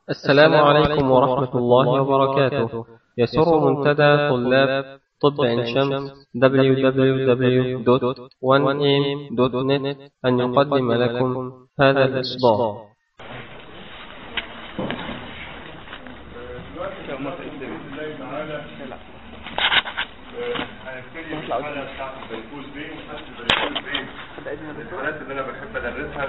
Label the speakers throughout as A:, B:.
A: السلام عليكم ورحمة الله وبركاته يسر منتدى طلاب طب عين شمس www.1am.net أن يقدم لكم هذا الإصدار
B: الحالات اللي انا بحب ادرسها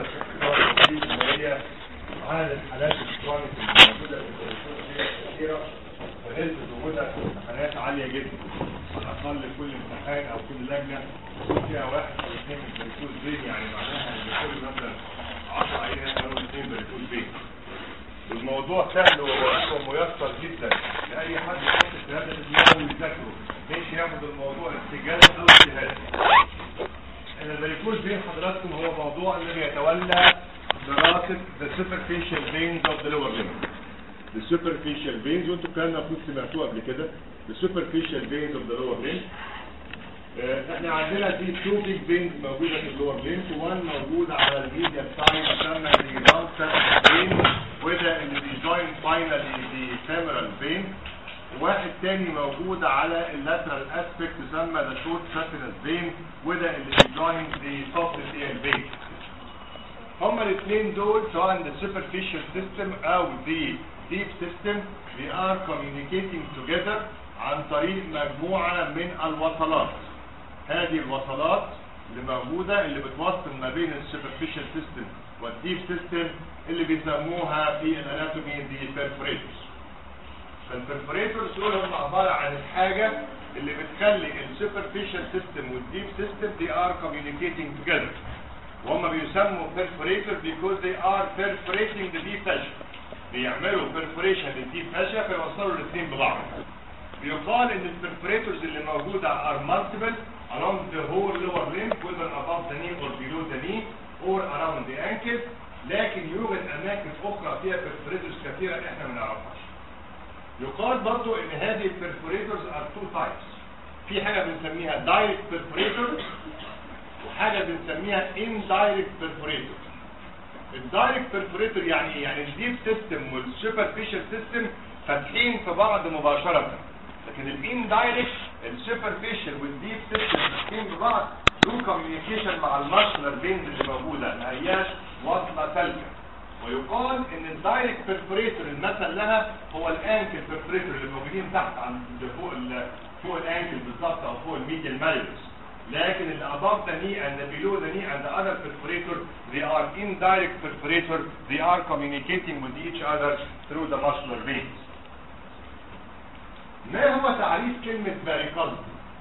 B: هي عدد الحالات الكرونيك الموجوده في الدكتور كثيره فنسبه وجودها في الامتحانات عاليه جدا على الاقل كل امتحان او كل لجنه يكون فيها واحد او اثنين من بريكوز بين يعني معناها ان كل مثلا 10 عينات او اثنين بريكوز بين والموضوع سهل وميسر جدا لاي حد يحط الشهاده في دماغه ويذاكره مش ياخد الموضوع استجابه او اجتهاد البريكوز بين حضراتكم هو موضوع الذي يتولى دراسة the superficial veins of the lower limb. The superficial veins وانتوا الكلام ده المفروض سمعتوه قبل كده. The superficial veins of the lower limb. آه، احنا عندنا في two big veins موجودة في اللور limb وان موجود على الميديا سايد يسمى the vein وده اللي بيجوين finally the femoral vein. واحد تاني موجود على اللاترال اسبكت يسمى the short saphenous vein وده اللي بيجوين the soft ear vein. هما الاثنين دول سواء the superficial system او the deep system they are communicating together عن طريق مجموعة من الوصلات هذه الوصلات اللي موجودة اللي بتوصل ما بين السوبرفيشال سيستم والديب سيستم اللي بيسموها في الاناتومي دي perforators فالبرفوريتورز دول هم عبارة عن الحاجة اللي بتخلي السوبرفيشال سيستم والديب سيستم they are communicating together وهم بيسموا perforator because they are perforating the deep fascia بيعملوا perforation للديب fascia فيوصلوا الاثنين ببعض بيقال ان البرفوريتورز اللي موجودة are multiple along the whole lower limb whether above the knee or below the knee or around the ankle لكن يوجد اماكن اخرى فيها perforators كثيرة احنا ما نعرفهاش يقال برضو ان هذه البرفوريتورز are two types في حاجة بنسميها direct perforator وحاجة بنسميها indirect perforator الدايركت perforator يعني ايه؟ يعني الديب سيستم والسوبرفيشال سيستم فاتحين في بعض مباشرة لكن الاندايركت السوبرفيشال والديب سيستم فاتحين في بعض له كوميونيكيشن مع الماسلر بينز اللي موجودة ما هياش واصلة سلكة ويقال ان الدايركت perforator المثل لها هو الانكل perforator اللي موجودين تحت عند فوق ال فوق الانكل بالظبط او فوق الميديال ماليوس لكن اللي above the knee and the below the knee and the other perforator they are indirect perforator they are communicating with each other through the muscular veins ما هو تعريف كلمة varicose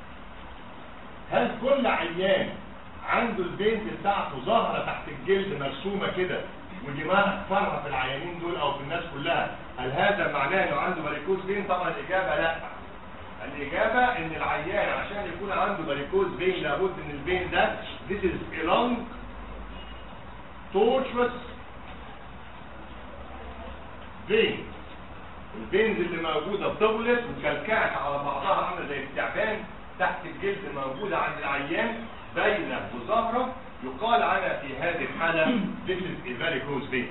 B: هل كل عيان عنده الفينز بتاعته ظاهرة تحت الجلد مرسومة كده ودي ما اكثرها في العيانين دول او في الناس كلها هل هذا معناه انه عنده varicose فين طبعا الاجابة لا الإجابة إن العيان عشان يكون عنده varicose vein لابد إن الفين ده this is a long tortuous vein الفينز اللي موجودة بتغلط وكلكعت على بعضها عاملة زي التعبان تحت الجلد موجودة عند العيان باينة وظاهرة يقال عنها في هذه الحالة this is a varicose vein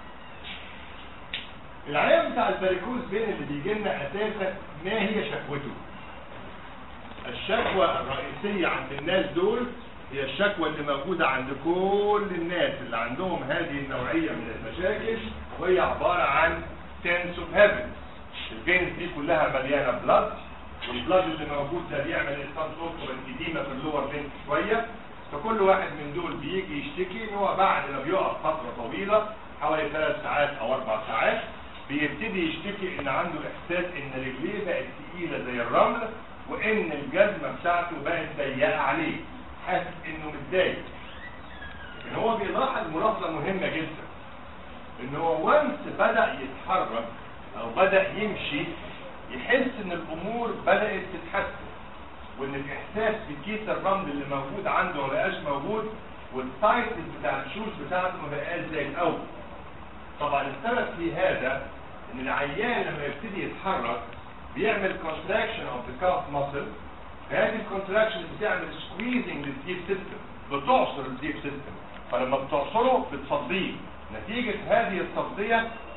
B: العيان بتاع الفاريكوز بين اللي بيجي لنا اساسا ما هي شكوته الشكوى الرئيسية عند الناس دول هي الشكوى اللي موجودة عند كل الناس اللي عندهم هذه النوعية من المشاكل وهي عبارة عن تنس اوف هيفن الفينز دي كلها مليانة بلاد والبلاد اللي موجود ده بيعمل انسان صوته الإديمة في اللور فين شوية فكل واحد من دول بيجي يشتكي ان هو بعد ما بيقف فترة طويلة حوالي ثلاث ساعات او اربع ساعات بيبتدي يشتكي ان عنده احساس ان رجليه بقت تقيلة زي الرمل وان الجزمة بتاعته بقت ضيقة عليه حاسس انه متضايق لكن هو بيلاحظ ملاحظة مهمة جدا ان هو وانس بدأ يتحرك او بدأ يمشي يحس ان الامور بدأت تتحسن وان الاحساس بكيس الرمل اللي موجود عنده ما بقاش موجود والتايتل بتاع الشوز بتاعته ما بقاش زي الاول طبعا السبب في هذا ان العيان لما يبتدي يتحرك بيعمل contraction of the calf muscle هذه الكونتراكشن بتعمل squeezing للديب سيستم بتعصر الديب سيستم فلما بتعصره بتصديه نتيجة هذه التصدية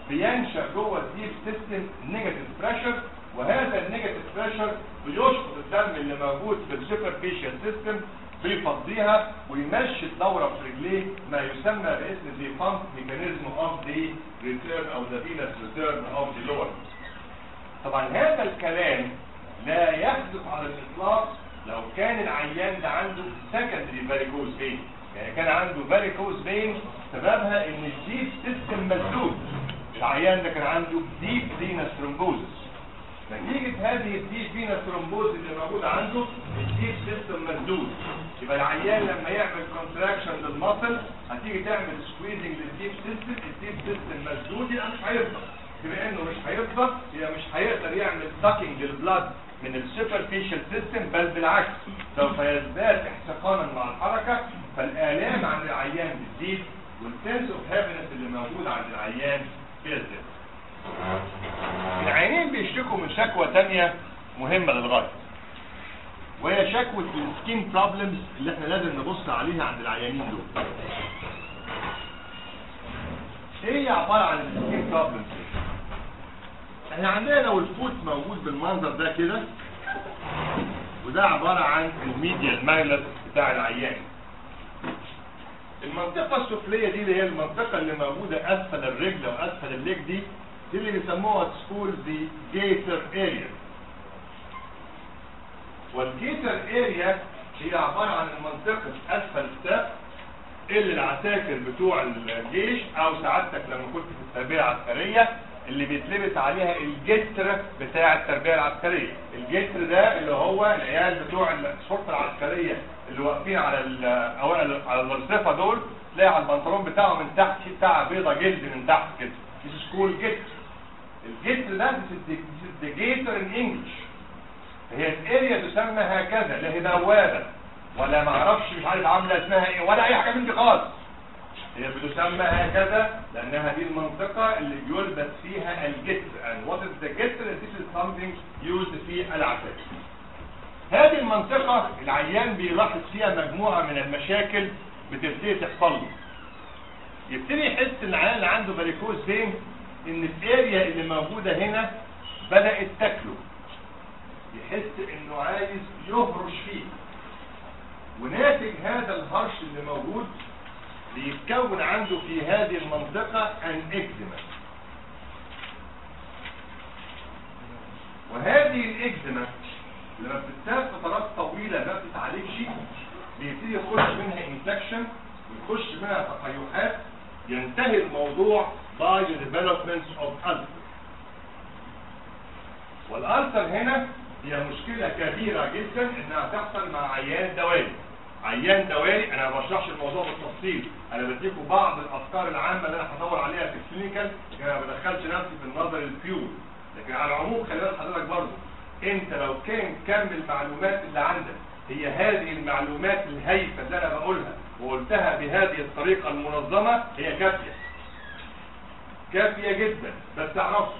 B: بينشا جوه الديب سيستم نيجاتيف بريشر وهذا النيجاتيف بريشر بيشفط الدم اللي موجود في السوبرفيشال سيستم بيفضيها ويمشي الدوره في رجليه ما يسمى باسم دي بامب ميكانيزم اوف دي ريتيرن او ذا فينس ريتيرن اوف دي لور طبعا هذا الكلام لا يحدث على الاطلاق لو كان العيان ده عنده سكندري فاريكوز فين يعني كان عنده فاريكوز فين سببها ان الديب سيستم مسدود العيان ده كان عنده ديب فينس ثرومبوزس نتيجة هذه الديب فينس ثرومبوز اللي موجودة عنده الديب سيستم مسدود يبقى العيان لما يعمل كونتراكشن للمصل هتيجي تعمل سكويزنج للديب سيستم الديب سيستم مسدود يبقى مش هيفضل بما انه مش هيفضل يبقى مش هيقدر يعمل ساكينج للبلاد من السوبرفيشال سيستم بل بالعكس سوف يزداد احتقانا مع الحركة فالآلام عند العيان بتزيد والسنس اوف هابينس اللي موجود عند العيان بيزيد العينين بيشتكوا من شكوى تانية مهمة للغاية وهي شكوى السكين بروبلمز اللي احنا لازم نبص عليها عند العيانين دول ايه هي عبارة عن السكين بروبلمز احنا عندنا لو الفوت موجود بالمنظر ده كده وده عبارة عن الميديا المايلس بتاع العيان المنطقة السفلية دي اللي هي المنطقة اللي موجودة أسفل الرجل وأسفل الليج دي دي اللي بيسموها سكول دي جيتر اريا والجيتر اريا هي عبارة عن المنطقة أسفل السقف اللي العساكر بتوع الجيش أو سعادتك لما كنت في التربية العسكرية اللي بيتلبس عليها الجتر بتاع التربية العسكرية الجتر ده اللي هو العيال بتوع الشرطة العسكرية اللي واقفين على الأوائل على الرصيفة دول تلاقي على البنطلون بتاعه من تحت في بتاع بيضة جلد من تحت كده This is called جتر الجتر ده this is the gator in English هي الاريا تسمى هكذا لا هي بوابة ولا معرفش مش عارف عاملة اسمها ايه ولا اي حاجة من دي خالص هي بتسمى هكذا لانها دي المنطقة اللي بيلبس فيها الجتر and what is the جتر this is something used في العساكر هذه المنطقة العيان بيلاحظ فيها مجموعة من المشاكل بتبتدي تحصل له يبتدي يحس ان العيان اللي عنده فاريكوز فين ان الاريا اللي موجودة هنا بدأت تاكله يحس انه عايز يهرش فيه وناتج هذا الهرش اللي موجود بيتكون عنده في هذه المنطقة ان اكزيما وهذه الاكزيما لما بتتساب فترات طويلة ما بتتعالجش بيبتدي يخش منها انفكشن ويخش منها تقيحات ينتهي الموضوع by the development of ulcer والألسر هنا هي مشكلة كبيرة جدا انها تحصل مع عيان دوالي عيان دوالي انا ما بشرحش الموضوع بالتفصيل انا بديكم بعض الافكار العامة اللي انا هدور عليها في الكلينيكال لكن انا ما بدخلش نفسي في النظر البيور لكن على العموم خلي بالك حضرتك برضه انت لو كان كم المعلومات اللي عندك هي هذه المعلومات الهايفة اللي انا بقولها وقلتها بهذه الطريقة المنظمة هي كافية كافية جدا بس تعرفوا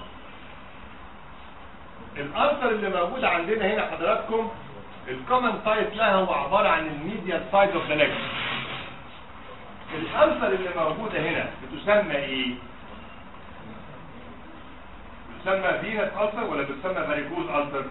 B: الألسر اللي موجود عندنا هنا حضراتكم الكومن سايت لها هو عبارة عن الميديال سايد اوف ذا ليج الألسر اللي موجودة هنا بتسمى ايه؟ بتسمى فينس ألسر ولا بتسمى فاريكوز ألسر؟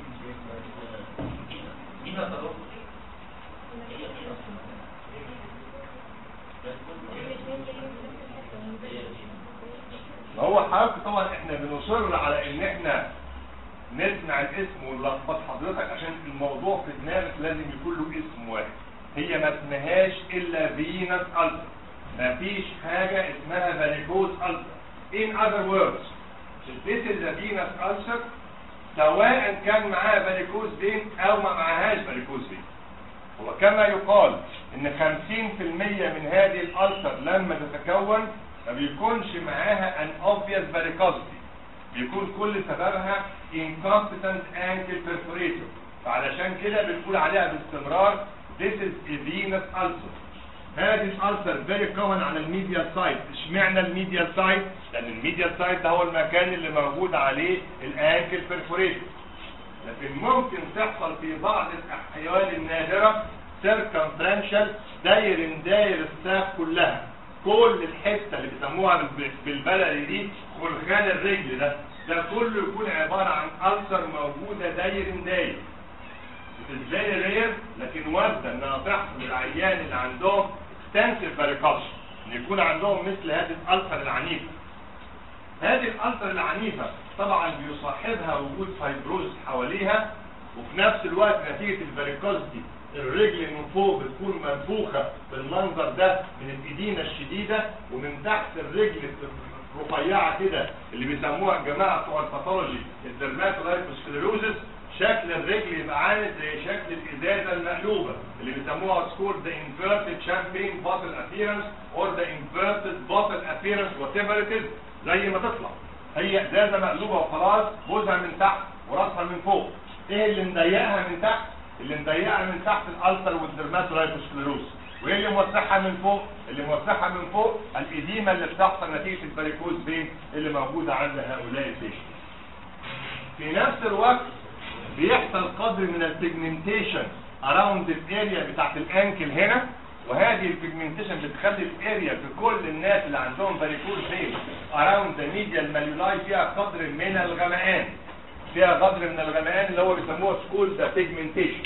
B: ما هو حضرتك طبعا احنا بنصر على ان احنا نسمع الاسم ونلخبط حضرتك عشان الموضوع في دماغك لازم يكون له اسم واحد هي ما اسمهاش الا فينس ألسر مفيش حاجة اسمها فاريكوز ألسر in other words this is a venous ulcer سواء كان معاها فاريكوز فين او ما معاهاش فاريكوز فين وكما يقال ان 50% من هذه الألسر لما تتكون ما بيكونش معاها an obvious varicosity بيكون كل سببها incompetent ankle perforator فعلشان كده بنقول عليها باستمرار this is a venous ulcer هذه الألسر very common على الميديال سايد اشمعنى الميديال سايد لان الميديال سايد ده هو المكان اللي موجود عليه الانكل perforator لكن ممكن تحصل في بعض الاحيان النادرة circumferential داير داير الساق كلها كل الحته اللي بيسموها بال- بالبلدي دي خلخال الرجل ده ده كله يكون عباره عن ألسر موجوده داير داير ازاي رير لكن وارده انها تحصل للعيان اللي عندهم extensive varicose ان يكون عندهم مثل هذه الألسر العنيفه هذه الألسر العنيفة طبعا بيصاحبها وجود فايبروز حواليها وفي نفس الوقت نتيجة الفاريكوزتي الرجل من فوق بتكون منفوخة بالمنظر ده من الإديمة الشديدة ومن تحت الرجل رفيعة كده اللي بيسموها الجماعة بتوع الباثولوجي الدرماتولايكوسكليروزس شكل الرجل يبقى عامل زي شكل الإزازة المقلوبة اللي بيسموها سكور ذا inverted champagne bottle appearance or the inverted bottle appearance whatever it is زي ما تطلع هي ازازه مقلوبه وخلاص بوزها من تحت وراسها من فوق ايه اللي مضيقها من تحت اللي مضيقها من تحت الالسر والدرماتولايكوسكليروز وايه اللي موسعها من فوق اللي موسعها من فوق الاديمه اللي بتحصل نتيجه الفاريكوز فين اللي موجوده عند هؤلاء البيشنت في نفس الوقت بيحصل قدر من البيجمنتيشن اراوند الاريا بتاعت الانكل هنا وهذه البيجمنتيشن بتخلي الاريا في كل الناس اللي عندهم فاريكوز فين اراوند ذا ميديال ماليولاي فيها قدر من الغمقان فيها قدر من الغمقان اللي هو بيسموه سكول ذا بيجمنتيشن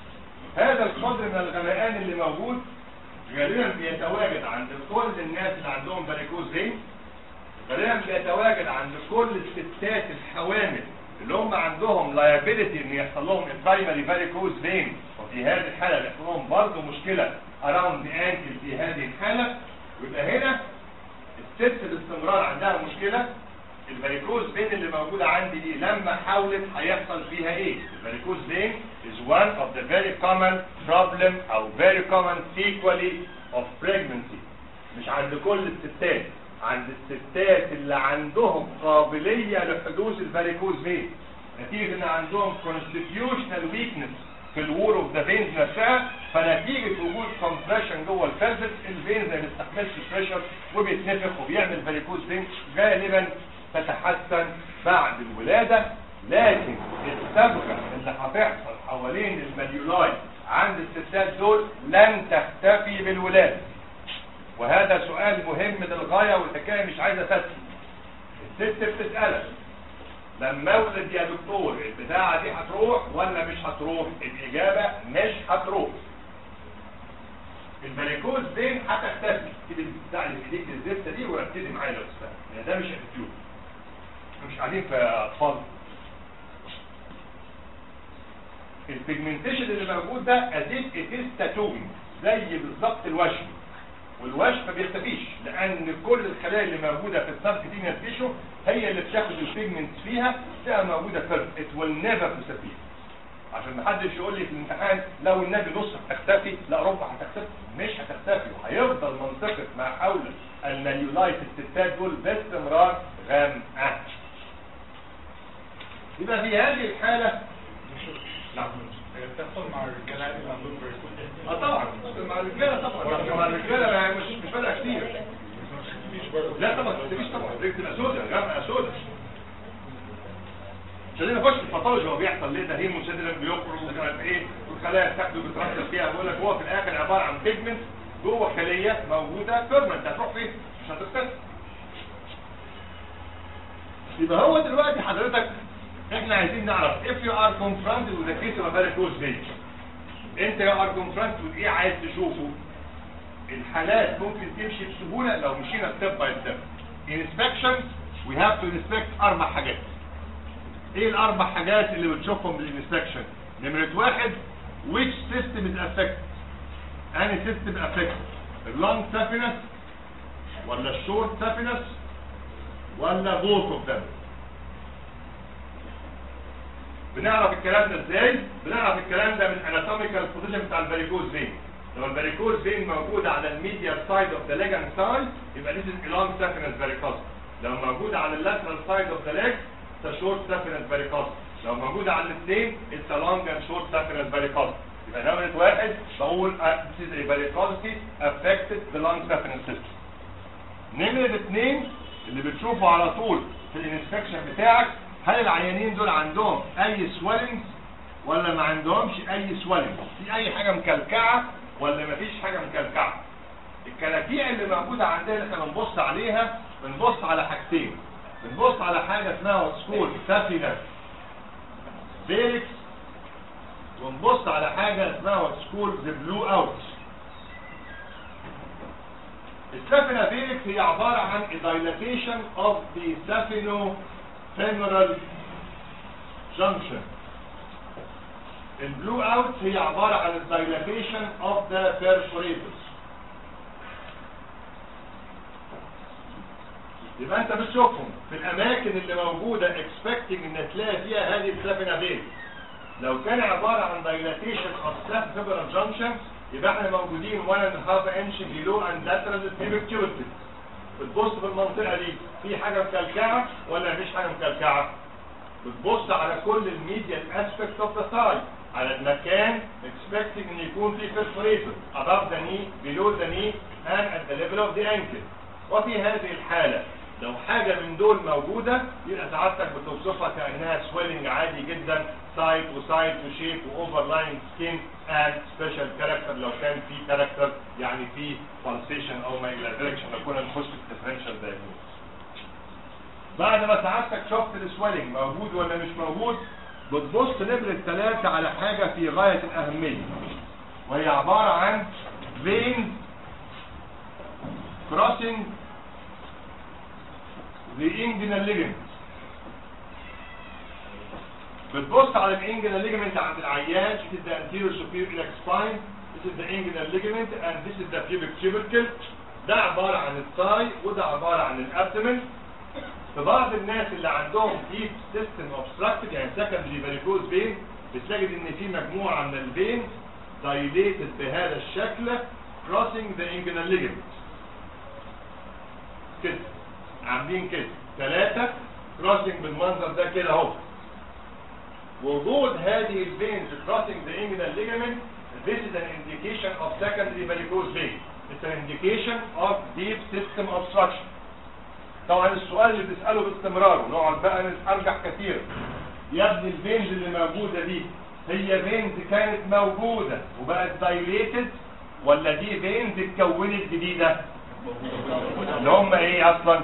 B: هذا القدر من الغمقان اللي موجود غالبا بيتواجد عند كل الناس اللي عندهم فاريكوز فين غالبا بيتواجد عند كل الستات الحوامل اللي هم عندهم liability ان يحصل لهم primary varicose vein وفي هذه الحالة بيحصل لهم برضه مشكلة around the ankle في هذه الحالة ويبقى هنا الست باستمرار عندها مشكلة الفاريكوز فين اللي موجودة عندي دي لما حاولت هيحصل فيها ايه الفاريكوز فين is one of the very common problem او very common sequelae of pregnancy مش عند كل الستات عند الستات اللي عندهم قابلية لحدوث الفاريكوز فين نتيجة ان عندهم constitutional weakness في الوور اوف ذا فينز نفسها فنتيجة وجود compression جوه الفلفس الفينز ما بيستحملش البريشر وبيتنفخ وبيعمل فاريكوز فين غالبا تتحسن بعد الولادة لكن الصبغة اللي هتحصل حوالين الماليولاي عند الستات دول لن تختفي بالولادة وهذا سؤال مهم للغاية والحكاية مش عايزة تسكي الست بتسألك لما اولد يا دكتور البتاعة دي هتروح ولا مش هتروح الإجابة مش هتروح الفاريكوز دين هتختفي كده بتاع اللي في ايديك الزفته دي وركزي معايا لو تستاهل يعني ده مش اتيتيود مش قاعدين في اطفال البيجمنتيشن اللي موجود ده ازيد اتيز تاتوينج زي بالظبط الوشم والوشم ما بيختفيش لان كل الخلايا اللي موجوده في السبكتينيال تيشو هي اللي بتاخد البيجمنت فيها تبقى موجوده في ات ويل نيفر disappear عشان ما حدش يقول لي في الامتحان لو النبي نص هتختفي لا ربع هتختفي مش هتختفي وهيفضل منطقه ما حول الماليولايت الستات دول باستمرار غامقه يبقى في هذه الحاله نعم
C: بتحصل مع الرجاله اللي عندهم بريكوت
B: اه طبعا مع الرجاله طبعا مع الرجاله يعني مش مش فارقه كتير لا طبعا ما تستفيش طبعا رجل تبقى سوداء غامقه سوداء مش عايزين نخش في الباثولوجي هو بيحصل ليه ده هي مسدلا بيخرج ومش عارف ايه والخلايا بتاخده بتركز فيها بقول لك هو في الاخر عباره عن بيجمنت جوه خليه موجوده بيرمنت هتروح فين؟ مش هتختفي يبقى هو دلوقتي حضرتك احنا عايزين نعرف if you are confronted with a case of a varicose vein انت يا are confronted with ايه عايز تشوفه الحالات ممكن تمشي بسهولة لو مشينا step by step inspection we have to inspect اربع حاجات ايه الاربع حاجات اللي بتشوفهم بالانسبكشن نمرة واحد which system is affected any system affected اللونج saphenous ولا الشورت saphenous ولا both of them بنعرف الكلام ده ازاي بنعرف الكلام ده من anatomical position بتاع الفاريكوز فين لو الفاريكوز فين موجود على الميديال سايد اوف ذا ليج اند سايد يبقى this is a long saphenous varicose لو موجود على اللاترال سايد اوف ذا ليج it's a short saphenous varicose لو موجود على الاثنين it's a long and short saphenous varicose يبقى نمرة واحد بقول uh, this is a varicosity affected the long saphenous system نمرة اثنين اللي بتشوفه على طول في الانسبكشن بتاعك هل العيانين دول عندهم اي سويلنج ولا ما عندهمش اي سويلنج في اي حاجة مكلكعة ولا ما فيش حاجة مكلكعة الكلاكيع اللي موجوده عندنا اللي احنا بنبص عليها بنبص على حاجتين بنبص على حاجه اسمها سكول سافينا فيريكس ونبص على حاجه اسمها سكول ذا بلو اوت السافينا فيريكس هي عباره عن dilatation of the saphenofemoral junction البلو اوت هي عباره عن dilatation of the perforators يبقى انت بتشوفهم في الاماكن اللي موجوده expecting ان تلاقي فيها هذه السافينا فيريكس لو كان عباره عن dilatation of saphenofemoral junction يبقى احنا موجودين 1 and half inch below and lateral pubic tubercle بتبص في المنطقه دي في حاجه مكلكعه ولا مفيش حاجه مكلكعه بتبص على كل الميديال اسبكت اوف ذا ثاي على المكان expecting ان يكون في perforator above the knee below the knee and at the level of the ankle وفي هذه الحالة لو حاجة من دول موجودة يبقى سعادتك بتوصفها كأنها swelling عادي جدا سايد وسايد وشيب واوفرلاين سكين and special character لو كان في character يعني في pulsation او ما الى ذلك عشان كنا نخش في differential diagnosis بعد ما سعادتك شفت السويلنج موجود ولا مش موجود بتبص نمرة ثلاثة على حاجة في غاية الأهمية وهي عبارة عن veins crossing the inguinal ligament بتبص على الانجنال ligament عند العيان this is the anterior superior iliac spine this is the inguinal ligament and this is the pubic tubercle ده عبارة عن الثاي وده عبارة عن الابدومن في بعض الناس اللي عندهم deep system obstructed يعني secondary varicose vein بتجد ان في مجموعة من الفين dilated بهذا الشكل crossing the inguinal ligament كده عاملين كده ثلاثة crossing بالمنظر ده كده اهو وجود هذه الفينز crossing the inguinal ligament this is an indication of secondary varicose vein it's an indication of deep system obstruction طبعا السؤال اللي بتسأله باستمرار ونقعد بقى نرجع كثيرا يا ابني الفينز اللي موجودة دي هي فينز كانت موجودة وبقت دايليتد ولا دي فينز اتكونت جديدة اللي هم ايه اصلا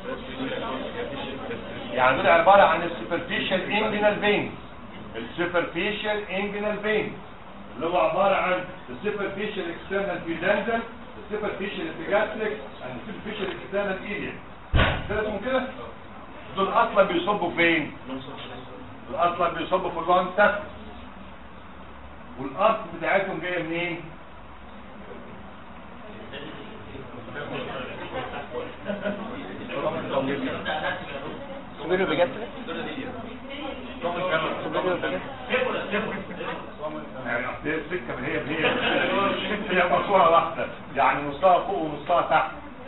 B: يعني دول عبارة عن السوبرفيشال انجنال فينز السوبرفيشال انجنال فينز اللي هو عبارة عن السوبرفيشال اكسترنال بيدنتال السوبرفيشال ابيجاستريك السوبرفيشال اكسترنال ايليا ثلاثهم كده دول اصلا بيصبوا فين دول اصلا بيصبوا في اللون سفل والارض بتاعتهم جايه منين
D: سوبيريو بجد
B: يعني أصل هي السكه ما هي هي هي ماسوره واحده يعني نصها فوق ونصها تحت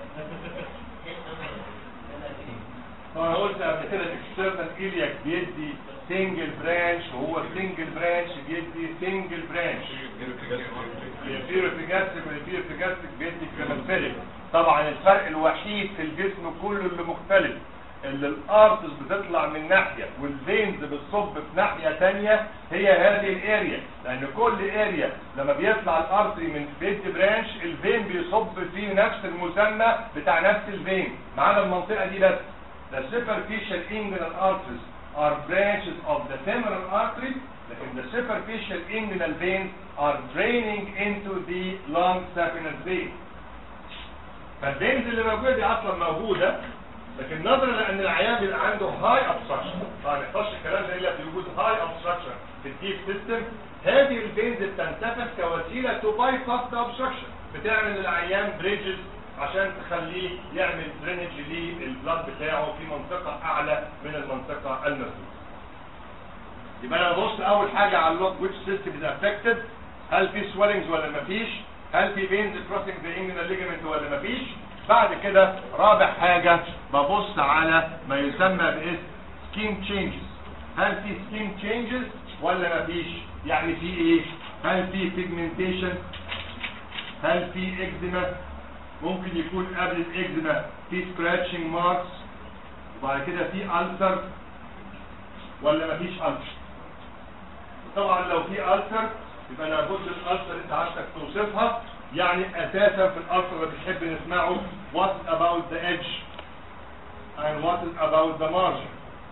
B: انا قلت قبل كده الاكسترنال ايلياك بيدي سنجل برانش وهو السنجل برانش بيدي سنجل برانش الفيروفيجاستيك والفيروفيجاستيك بيدي كريماتيريك طبعا الفرق الوحيد في الجسم كله اللي مختلف اللي الارتس بتطلع من ناحية والفينز بتصب في ناحية تانية هي هذه الاريا لان كل اريا لما بيطلع الارتري من بيت برانش الفين بيصب فيه نفس المسمى بتاع نفس الفين ما عدا المنطقة دي بس The superficial inguinal arteries are branches of the femoral artery لكن the superficial inguinal veins are draining into the long saphenous vein فالفينز اللي موجودة دي اصلا موجودة لكن نظرا لان العيان بيبقى عنده هاي ابستراكشن طبعا ما يحصلش الكلام ده الا في وجود هاي ابستراكشن في الديب سيستم هذه الفينز بتنتفخ كوسيله تو باي باس ابستراكشن بتعمل للعيان بريدجز عشان تخليه يعمل درينج للبلاد بتاعه في منطقه اعلى من المنطقه المسدوده يبقى انا ببص اول حاجه على اللوك ويتش سيستم از افكتد هل في سويلنجز ولا مفيش هل في فينز كروسنج ذا انجنال ليجمنت ولا مفيش بعد كده رابع حاجة ببص على ما يسمى باسم سكين تشينجز هل في سكين تشينجز ولا مفيش يعني في ايه هل في بيجمنتيشن هل في اكزيما ممكن يكون قبل الاكزيما في سكراتشنج ماركس وبعد كده في ألسر ولا مفيش ألسر طبعا لو في ألسر يبقى انا هبص الألسر انت عايزك توصفها يعني اساسا في الالتر اللي بنحب نسمعه what about the edge and what is about the margin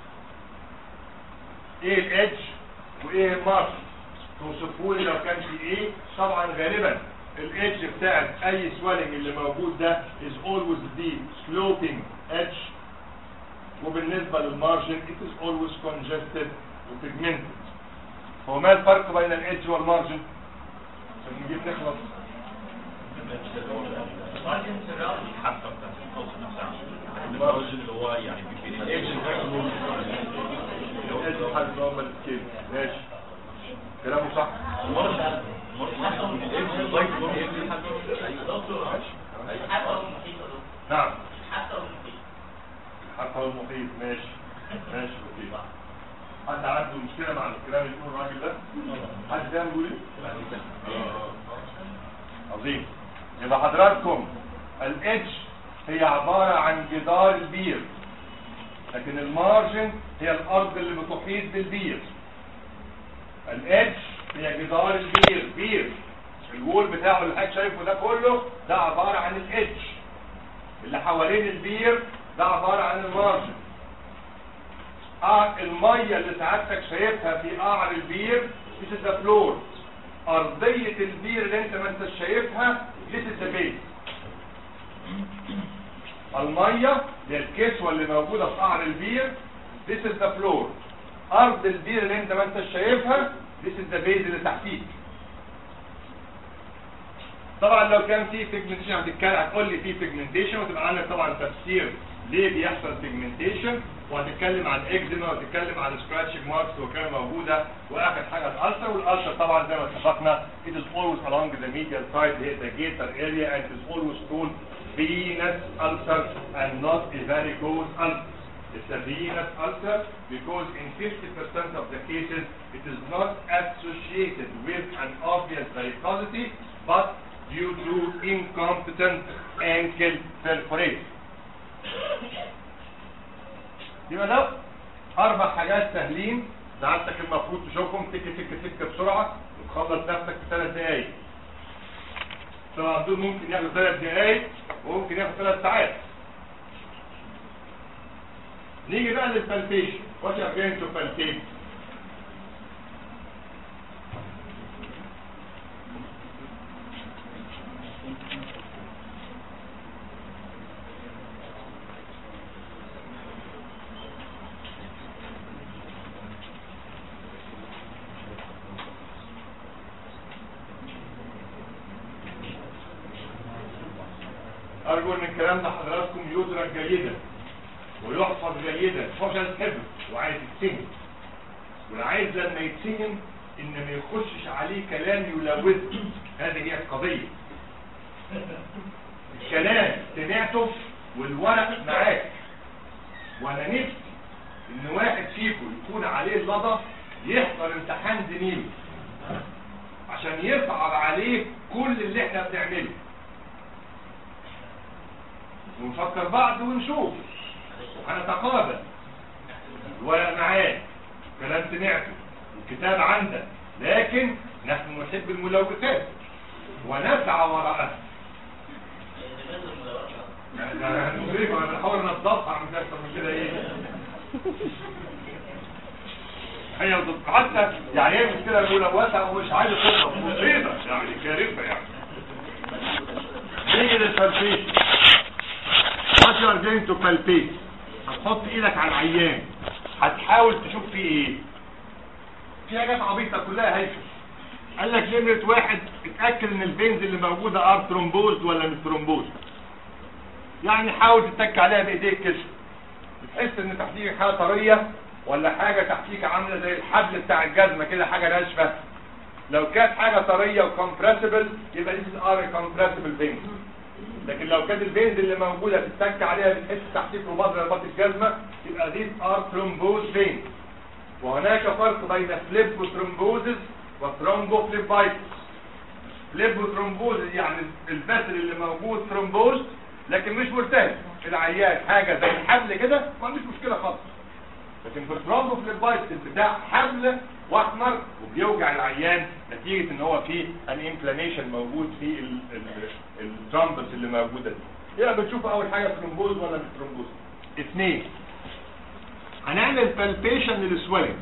B: ايه الادج وايه المارجن توصفوا لي لو كان في ايه طبعا غالبا الادج بتاعت اي سوالنج اللي موجود ده is always the sloping edge وبالنسبه للمارجن it is always congested وبيجمنتد هو ما الفرق بين الادج والمارجن عشان نجيب نخلص
D: المارجن سراوند الحافه بتاعت القوس نفسها المارجن اللي هو يعني بيبين الايدج
B: الادج حاجه نورمال سكيل ماشي كلامه صح
D: المارجن المارجن الايدج لغايه
B: نعم حتى هو المحيط ماشي ماشي اوكي حد عنده مشكلة مع الكلام اللي يقوله الراجل ده؟ حد فاهم بيقول ايه؟ آه. عظيم يبقى حضراتكم الادج هي عبارة عن جدار البير لكن المارجن هي الارض اللي بتحيط بالبير الادج هي جدار البير بير الوول بتاعه اللي حضرتك شايفه ده كله ده عبارة عن الادج اللي حوالين البير ده عبارة عن المارجن آه المية اللي سعادتك شايفها في قعر البير this is the floor أرضية البير اللي انت ما انت شايفها this is the base المية دي الكسوة اللي موجودة في قعر البير this is the floor أرض البير اللي انت ما انت شايفها this is the base اللي تحتيك طبعا لو كان في بيجمنتيشن هتتكلم هتقول لي في بيجمنتيشن وتبقى عندك طبعا تفسير ليه بيحصل بيجمنتيشن وهتتكلم عن اكزيما وهتتكلم عن سكراتشنج ماركس وكان موجوده واخر حاجه الالسر والالسر طبعا زي ما اتفقنا it is always along the medial side هي the gator area and it is always called venous ulcer and not a varicose ulcer It's a venous ulcer because in 50% of the cases it is not associated with an obvious varicosity but due to incompetent ankle perforation. يبقى ده أربع حاجات سهلين سعادتك المفروض تشوفهم تك تك تك بسرعة وتخلص نفسك في ثلاث دقايق. طبعا دول ممكن ياخدوا ثلاث دقايق وممكن ياخدوا ثلاث ساعات. نيجي بقى للبالبيشن. What you are going to palpate? أرجو إن الكلام ده حضراتكم يدرك جيدا ويحفظ جيدا مش عايز تحبه وعايز يتسهم والعايز لما يتسهم إن ما يخشش عليه كلام يلوثه هذه هي القضية الكلام سمعته والورق معاك وأنا نفسي إن واحد فيكم يكون عليه اللضى يحضر امتحان زميله عشان يصعب عليه كل اللي احنا بنعمله ونفكر بعض ونشوف وهنتقابل الورق معاك كلام سمعته الكتاب عندك لكن نحن نحب الملوثات ونسعى وراءها هنقريبا هنحاول ننظفها مش اكتر من كده ايه هي ضد- حتى يعني هي مشكله ملوثه ومش عايز تضرب مصيبه يعني كارثه يعني نيجي للتلفيش what you are going to palpate هتحط ايدك على العيان هتحاول تشوف فيه ايه في حاجات عبيطه كلها هيفه قال لك نمرة واحد اتأكد ان الفينز اللي موجودة ار ترومبوز ولا مش ترومبوز يعني حاول تتك عليها بايديك كده بتحس ان تحتيك حاجة طرية ولا حاجة تحتيك عاملة زي الحبل بتاع الجزمة كده حاجة ناشفة لو كانت حاجة طرية وكمبرسبل يبقى دي ار كومبرسبل فينز لكن لو كانت الفينز اللي موجودة بتتك عليها بتحس تحتيك رباط رباط الجزمة يبقى دي ار ترومبوز فينز وهناك فرق بين فليبوترومبوزس وثرومبوفليبايتس فليبوترومبوزس يعني الفاسل اللي موجود ثرومبوز لكن مش ملتهب العيان حاجة زي الحبل كده ما عندوش مشكلة خالص لكن في الثرومبوفليبايتس البتاع حمل واحمر وبيوجع العيان نتيجه ان هو في ان انفلاميشن موجود في الترومبس اللي موجوده دي يبقى بنشوف اول حاجه ثرومبوز ولا مش ثرومبوز اثنين هنعمل بالبيشن للسويلنج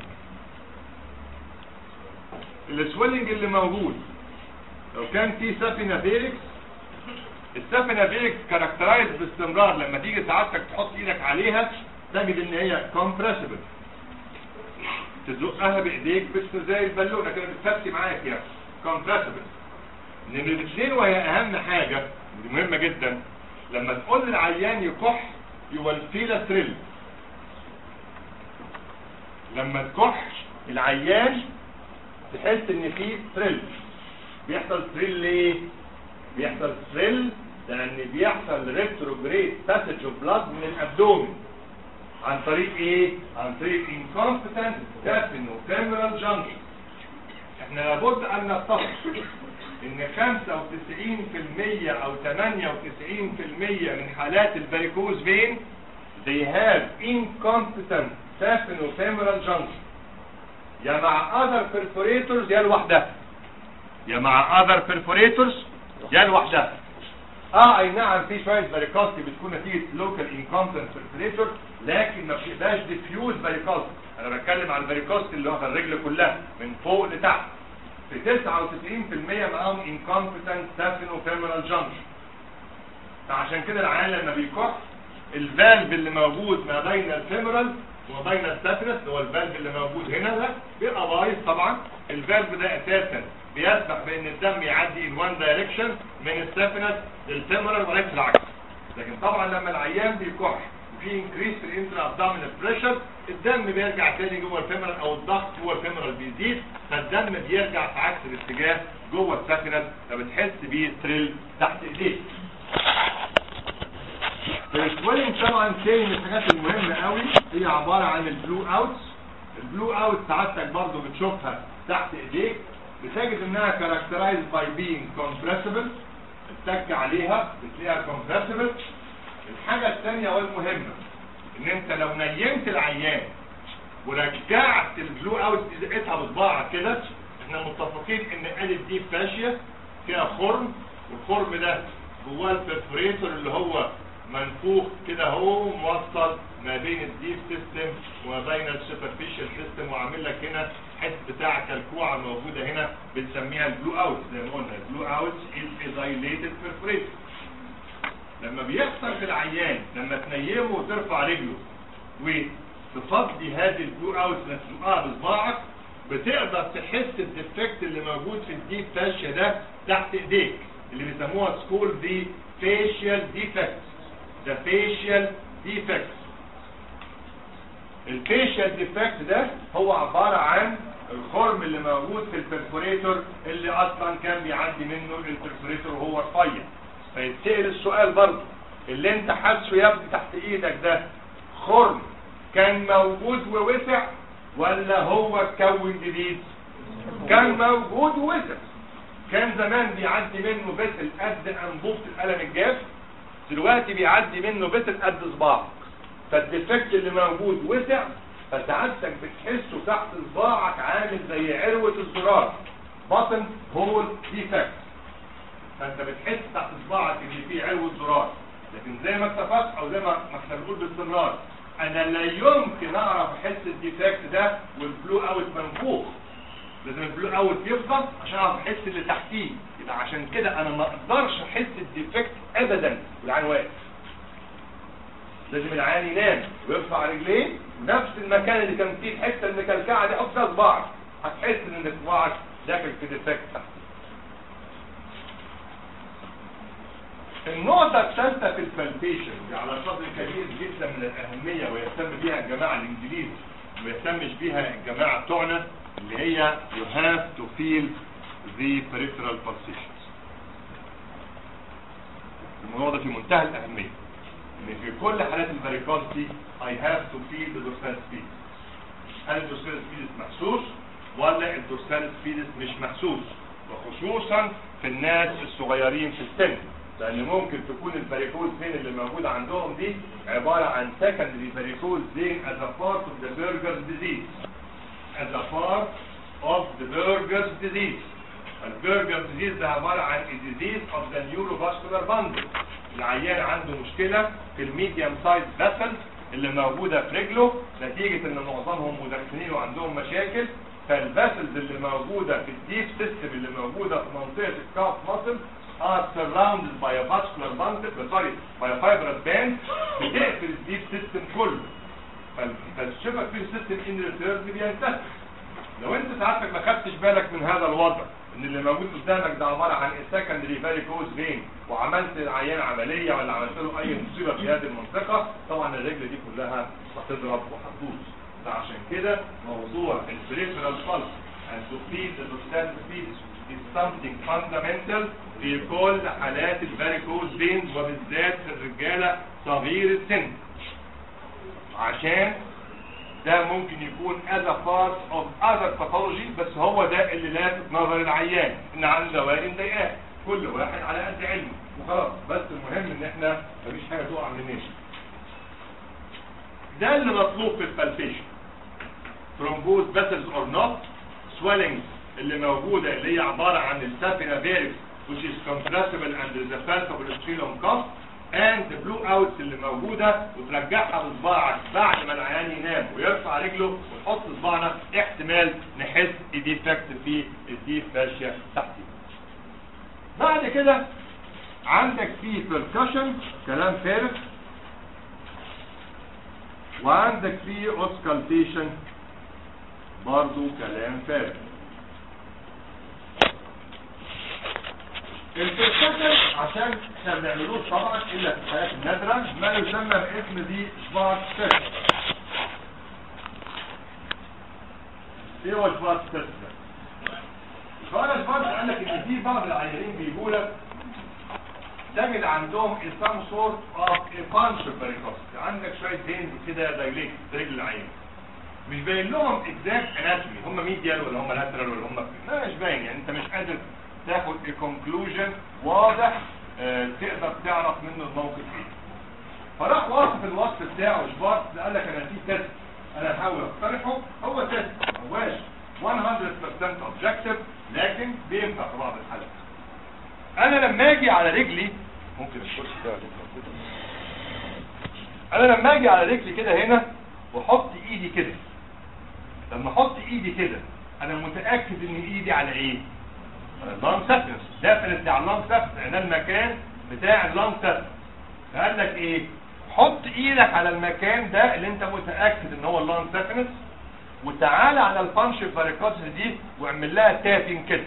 B: السويلنج اللي موجود لو كان في سافينا فيريكس السافينا فيريكس كاركترايز باستمرار لما تيجي سعادتك تحط ايدك عليها تجد ان هي كومبريسبل تزقها بايديك بس زي البالونه كده بتفتي معاك يعني كومبريسبل نمرة الاثنين وهي اهم حاجه ودي مهمه جدا لما تقول للعيان يكح يو فيل ثريل لما تكح العيان تحس ان في ثريل بيحصل ثريل ليه بيحصل ثريل لان بيحصل ريتروجريد باسج اوف بلاد من الابدومين عن طريق ايه عن طريق incompetent deafenofemoral junction احنا لابد ان نتفق ان 95% او 98% من حالات الفاريكوز فين they have incompetent deafenofemoral junction يا مع other perforators يا لوحدها يا مع other perforators يا لوحدها اه اي نعم في شويه فاريكوستي بتكون نتيجه لوكال انكومبتنت perforator لكن ما بتبقاش ديفيوز فاريكوستي انا بتكلم عن الفاريكوستي اللي هو في الرجل كلها من فوق لتحت في 99% معاهم انكومبتنت سافينوفيمورال جانكشن فعشان كده العيان لما بيكح الفالف اللي موجود ما بين الفيمورال وما بين السافينس اللي هو الفالف اللي موجود هنا ده بيبقى بايظ طبعا الفالف ده اساسا بيسمح بان الدم يعدي in one direction من السافينس للفيمورال وليس العكس لكن طبعا لما العيان بيكح في انكريس في الانترا ابدومينال بريشر الدم بيرجع تاني جوه الفيمورال او الضغط جوه الفيمورال بيزيد فالدم بيرجع في عكس الاتجاه جوه السافينس فبتحس بيه ثريل تحت ايديك السويلنج طبعا تاني من الحاجات المهمه قوي هي عباره عن البلو اوتس البلو اوت سعادتك برضو بتشوفها تحت ايديك بتجد انها كاركترايز باي بينج كومبريسبل تتك عليها بتلاقيها كومبريسبل الحاجه الثانيه والمهمه ان انت لو نيمت العيان ورجعت البلو اوت دي زقتها بصباعك كده احنا متفقين ان الف دي فاشيه فيها خرم والخرم ده جواه البرفوريتور اللي هو منفوخ كده هو موصل ما بين الديب سيستم وما بين السوبرفيشال سيستم وعامل لك هنا حته بتاع كلكوعه موجوده هنا بنسميها البلو اوت زي ما قلنا البلو اوت از ايزايليتد برفوريتور لما بيحصل في العيان لما تنيمه وترفع رجله وتفضي هذه البلو اوت تسلقها بصباعك بتقدر تحس الديفكت اللي موجود في الديب فاشيا ده تحت ايديك اللي بيسموها سكول دي فيشيال ديفكت ده فيشيال ديفكت الفيشيال ديفكت ده هو عبارة عن الخرم اللي موجود في البرفوريتور اللي اصلا كان بيعدي منه البرفوريتور وهو رفيع فيتسأل السؤال برضه اللي انت حاسه يا ابني تحت ايدك ده خرم كان موجود ووسع ولا هو اتكون جديد كان موجود ووسع كان زمان بيعدي منه بسل قد انبوبة القلم الجاف دلوقتي بيعدي منه بسل قد صباعك فالديفكت اللي موجود وسع فسعادتك بتحسه تحت صباعك عامل زي عروة الزرار بطن هول ديفكت فانت بتحس تحت صباعك ان في عروة زرار لكن زي ما اتفقت او زي ما ما احنا بنقول باستمرار انا لا يمكن اعرف احس الديفكت ده والبلو اوت منفوخ لازم البلو اوت يفضل عشان اعرف احس اللي تحتيه يبقى عشان كده انا ما اقدرش احس الديفكت ابدا والعين واقف لازم العيان ينام ويرفع رجليه ونفس المكان اللي كان فيه الحته المكلكعه دي حط فيها صباعك هتحس ان صباعك داخل في ديفكت تحت النقطة الثالثة في البالبيشن دي على قدر كبير جدا من الأهمية ويهتم بها الجماعة الإنجليز وما يهتمش بها الجماعة بتوعنا اللي هي you have to feel the peripheral pulsations الموضوع ده في منتهى الأهمية إن في كل حالات الفاريكوستي I have to feel the dorsal sphincter هل الدورسال سبيدس محسوس ولا الدورسال سبيدس مش محسوس وخصوصا في الناس الصغيرين في السن لان ممكن تكون الفاريكوز فين اللي موجودة عندهم دي عبارة عن secondary varicose vein as a part of the nerve disease as a part of the Berger's disease البرجر disease ده عبارة عن a disease of the neurovascular bundle العيان عنده مشكلة في الميديم سايز vessels اللي موجودة في رجله نتيجة ان معظمهم مدخنين وعندهم مشاكل فالفاسلز اللي موجودة في الديب سيستم اللي موجودة في منطقة الكاف ماسل are surrounded by a vascular bundle sorry by a fibrous band بتقفل الديب سيستم كله فال- فالشبك في السيستم ان ريتيرن بينتهي لو انت ساعتك ما خدتش بالك من هذا الوضع ان اللي موجود قدامك ده عباره عن سكندري فاريكوز فين وعملت العيان عمليه ولا عملت له اي مصيبه في هذه المنطقه طبعا الرجل دي كلها هتضرب وهتبوظ فعشان كده موضوع البريفرال pulse and to feed the substantial speech is something fundamental في كل حالات الفاريكوز فينز وبالذات في الرجاله صغير السن عشان ده ممكن يكون as a part of other pathology بس هو ده اللي لافت نظر العيان ان عنده دوائر مضايقاه كل واحد على قد علمه وخلاص بس المهم ان احنا مفيش حاجه تقع مننا ده اللي مطلوب في البالبيشن thrombose vessels or not swelling اللي موجودة اللي هي عبارة عن السافينا فيريكس which is compressible and is a part of the sternum cuff and the blue outs اللي موجودة وترجعها بصباعك بعد ما العيان ينام ويرفع رجله وتحط صباعنا احتمال نحس بديفكت في الديب فاشيا تحتي بعد كده عندك في percussion كلام فارغ وعندك في auscultation برضو كلام فارغ البركشن عشان احنا ما بنعملوش طبعا الا في الحالات النادره ما يسمى باسم دي سبارت تيست ايه هو سبارت تيست ده؟ فانا سبارت قال لك ان في بعض العيانين بيجوا لك تجد عندهم some sort of a punch varicosity عندك شويه فينز كده دايليت رجل العين مش باين لهم اكزاكت اناتومي هم ميديال ولا هم لاترال ولا هم لا مش باين يعني انت مش قادر تاخد كونكلوجن واضح آه، تقدر تعرف منه الموقف ايه فراح واصف الوصف بتاعه شبارت قال لك انا في تيست انا هحاول اقترحه هو تيست ما هواش 100% اوبجكتيف لكن بينفع في بعض الحالات انا لما اجي على رجلي ممكن الكرسي ده انا لما اجي على رجلي كده هنا واحط ايدي كده لما احط ايدي كده انا متاكد ان ايدي على ايه على اللانج سافنس ديفنتلي على اللانج سافنس ده المكان بتاع اللانج سافنس قال لك ايه حط ايدك على المكان ده اللي انت متاكد ان هو اللانج سافنس وتعالى على البانش فاريكوس دي واعمل لها تابين كده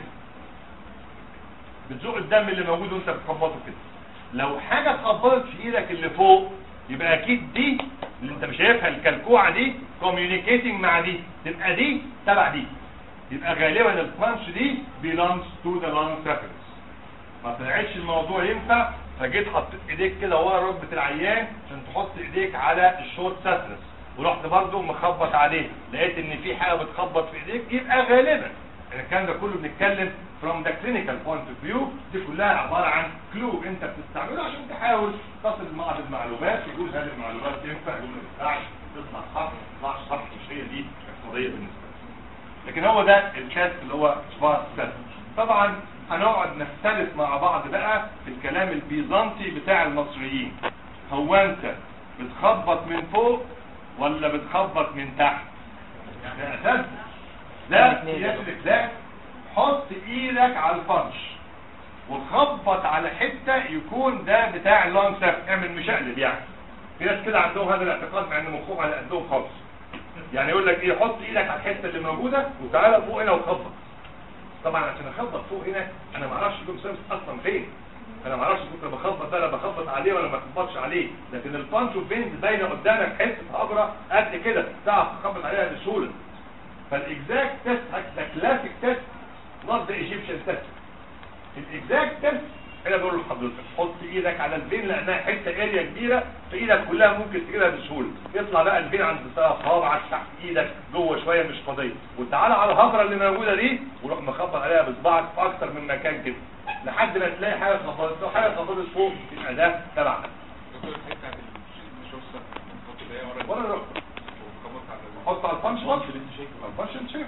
B: بتزق الدم اللي موجود وانت بتخبطه كده لو حاجه اتخبطت في ايدك اللي فوق يبقى اكيد دي اللي انت مش شايفها الكلكوعه دي كوميونيكيتنج مع دي تبقى دي تبع دي يبقى غالبا البانش دي belongs to the lung surface ما طلعتش الموضوع ينفع فجيت حطيت ايديك كده ورا ركبه العيان عشان تحط ايديك على الشورت ساترس ورحت برضه مخبط عليه لقيت ان في حاجه بتخبط في ايديك يبقى غالبا يعني الكلام ده كله بنتكلم from the clinical point of view دي كلها عباره عن كلو انت بتستعمله عشان تحاول تصل لبعض المعلومات يقول هذه المعلومات تنفع يقول ما ينفعش تطلع صح ما تطلعش صح مش هي دي القضيه بالنسبه لي لكن هو ده الكاست اللي هو سبارت تيست طبعا هنقعد نختلف مع بعض بقى في الكلام البيزنطي بتاع المصريين هو انت بتخبط من فوق ولا بتخبط من تحت ده اساس لا يسلك لا حط ايدك على البنش وخبط على حتة يكون ده بتاع اللونج ساف اعمل مشقلب يعني في ناس كده عندهم هذا الاعتقاد مع ان مخهم على قدهم خالص يعني يقول لك ايه حط ايدك على الحته اللي موجوده وتعالى فوق هنا وخبط طبعا عشان اخبط فوق هنا انا ما اعرفش الجوم سيرفيس اصلا فين انا ما اعرفش كنت بخبط ده انا بخبط عليه ولا ما بخبطش عليه لكن البانش وفينز باينه قدامك حته هبره قد كده تعرف تخبط عليها بسهوله فالاكزاكت تيست ذا كلاسيك تيست نوت ذا ايجيبشن تيست الاكزاكت تيست انا بقول لحضرتك حط ايدك على الفين لانها حته اريا كبيره في ايدك كلها ممكن تجيبها بسهوله يطلع بقى الفين عند صوابعك تحت ايدك جوه شويه مش قضيه وتعالى على الهبره اللي موجوده دي وروح مخبط عليها بصباعك في اكتر من مكان كده لحد ما تلاقي حاجه اتخبطت لو حاجه اتخبطت فوق يبقى ده تبعنا
C: دكتور الحته بتاعت الشوسه الخط ده ورا
B: ولا روح
C: وخبط على
E: حط على البانش بوكس البانش شيك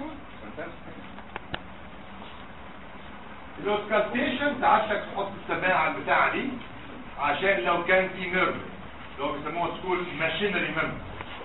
B: الاوسكالتيشن ساعتك تحط السماعه على البتاعه دي عشان لو كان في نيرف لو بيسموها سكول ماشينري ميرف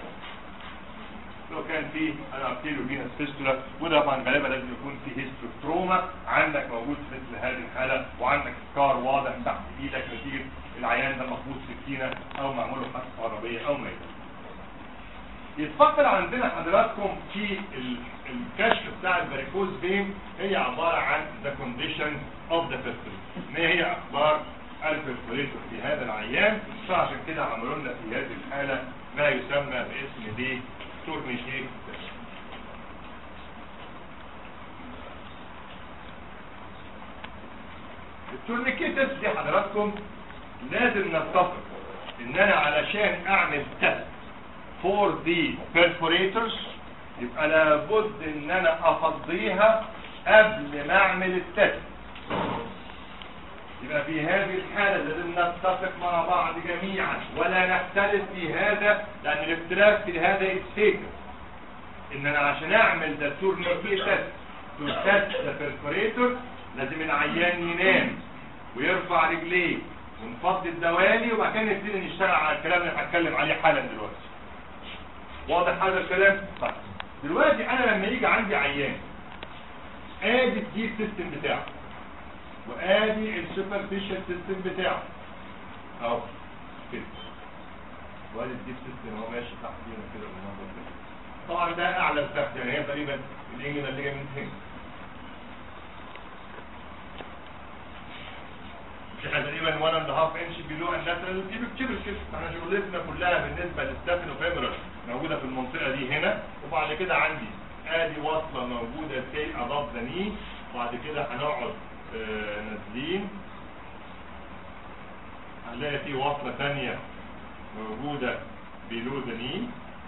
B: لو كان في انارتيلو فينس فيستولا وده طبعا غالبا لازم يكون في هيستوتروما عندك موجود في مثل هذه الحاله وعندك سكار واضح تحت ايدك نتيجه العيان ده مخبوط سكينه او معمول له حادثه عربيه او ما الى ذلك. يتفضل عندنا حضراتكم في ال- الكشف بتاع الفاريكوز فين هي عبارة عن the condition of the fistula ما هي اخبار الفيستوليتور في هذا العيان فعشان كده عملوا لنا في هذه الحالة ما يسمى باسم دي تورنيكي التورنيكيتس دي حضراتكم لازم نتفق ان انا علشان اعمل تست for the perforators يبقى لابد ان انا افضيها قبل ما اعمل التست يبقى في هذه الحالة لازم نتفق مع بعض جميعا ولا نختلف في هذا لان الاختلاف في هذا يتفكر ان انا عشان اعمل ده تورنيكي تست تو تست ذا perforator لازم العيان ينام ويرفع رجليه ونفضي الدوالي وبعد كده نبتدي نشتغل على الكلام اللي هتكلم عليه حالا دلوقتي واضح هذا الكلام؟ طيب دلوقتي انا لما يجي عندي عيان ادي الديب سيستم بتاعه وادي السوبرفيشال سيستم بتاعه اهو كده وادي الديب سيستم اهو ماشي تحت هنا كده بالمنظر ده طبعا ده اعلى سقف يعني هي تقريبا الانجل اللي جاي من هنا احنا تقريبا 1 اند هاف انش بيلو اللاترال دي بتكبر كده احنا شغلتنا كلها بالنسبه للستافن وفيمرال موجوده في المنطقه دي هنا وبعد كده عندي ادي وصله موجوده سي اباف ذا ني وبعد كده هنقعد آه، نازلين هنلاقي في وصله ثانيه موجوده بيلو ذا ني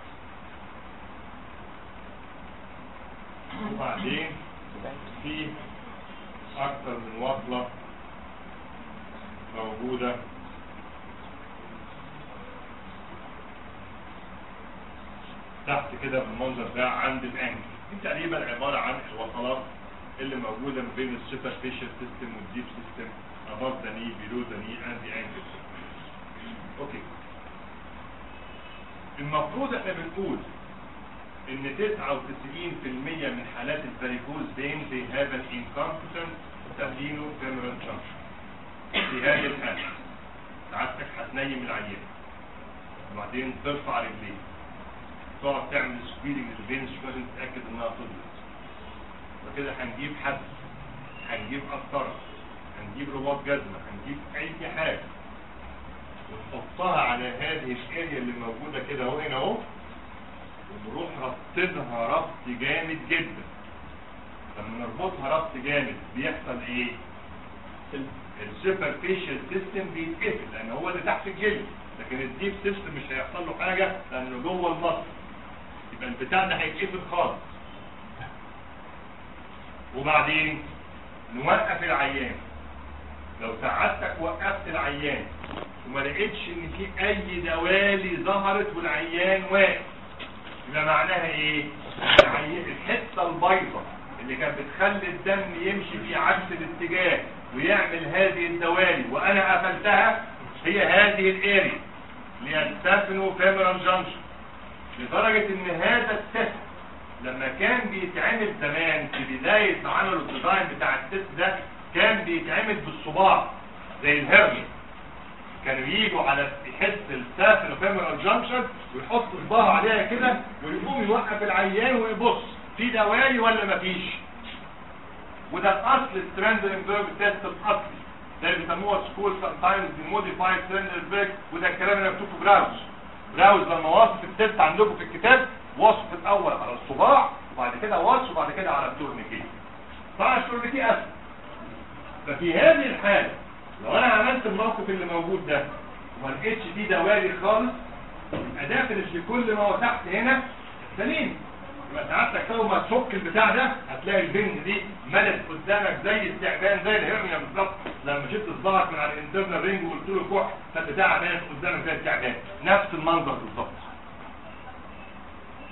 B: وبعدين في اكثر من وصله موجودة تحت كده بالمنظر ده عند الانكل دي تقريبا عبارة عن الوصلات اللي موجودة ما بين السوبرفيشال سيستم والديب سيستم above the knee below the knee and the ankle اوكي المفروض احنا بنقول ان 99% من حالات الفاريكوز فين they have an incompetent femoral junction في هذه الحالة سعادتك هتنيم العيان وبعدين ترفع رجليه تقعد تعمل سكويرنج للفينس شوية عشان تتأكد انها فضلت وكده هنجيب حد هنجيب قسطرة هنجيب رباط جزمة هنجيب أي حاجة ونحطها على هذه الاريا اللي موجودة كده اهو هنا اهو ونروح ربطنها ربط جامد جدا لما نربطها ربط جامد بيحصل ايه؟ السوبرفيشال سيستم بيتقفل لان هو اللي تحت الجلد لكن الديب سيستم مش هيحصل له حاجه لانه جوه المصل يبقى البتاع ده هيتقفل خالص وبعدين نوقف العيان لو سعادتك وقفت العيان وما لقيتش ان في اي دوالي ظهرت والعيان واقف يبقى معناها ايه العيان الحته البيضاء اللي كانت بتخلي الدم يمشي في عكس الاتجاه ويعمل هذه الدوالي وانا قفلتها هي هذه الاريا اللي هي السافنو فيمرال جانكشن لدرجة ان هذا التست لما كان بيتعمل زمان في بداية عمل الديزاين بتاع التست ده كان بيتعمل بالصباع زي الهرني كانوا ييجوا على يحس السافنو فيمرال جانكشن ويحط صباعه عليها كده ويقوم يوقف العيان ويبص في دوالي ولا مفيش وده الاصل الترندلنبرج تيست الاصلي ده اللي بيسموها سكول سام تايمز موديفايد ترندلنبرج وده الكلام اللي مكتوب في براوز براوز لما وصف التيست عندكم في الكتاب وصف الاول على الصباع وبعد كده وصف وبعد كده على التورنيكي طبعا التورنيكي اسهل ففي هذه الحاله لو انا عملت الموقف اللي موجود ده وما لقيتش فيه دوالي خالص يبقى داخل في كل ما هو تحت هنا سليم يبقى ساعتك اول ما تفك البتاع ده هتلاقي البنج دي مدت قدامك زي التعبان زي الهرنيا بالظبط لما شفت صباعك من على الانترنال رينج وقلت له كح فالبتاع بانت قدامك زي التعبان نفس المنظر بالظبط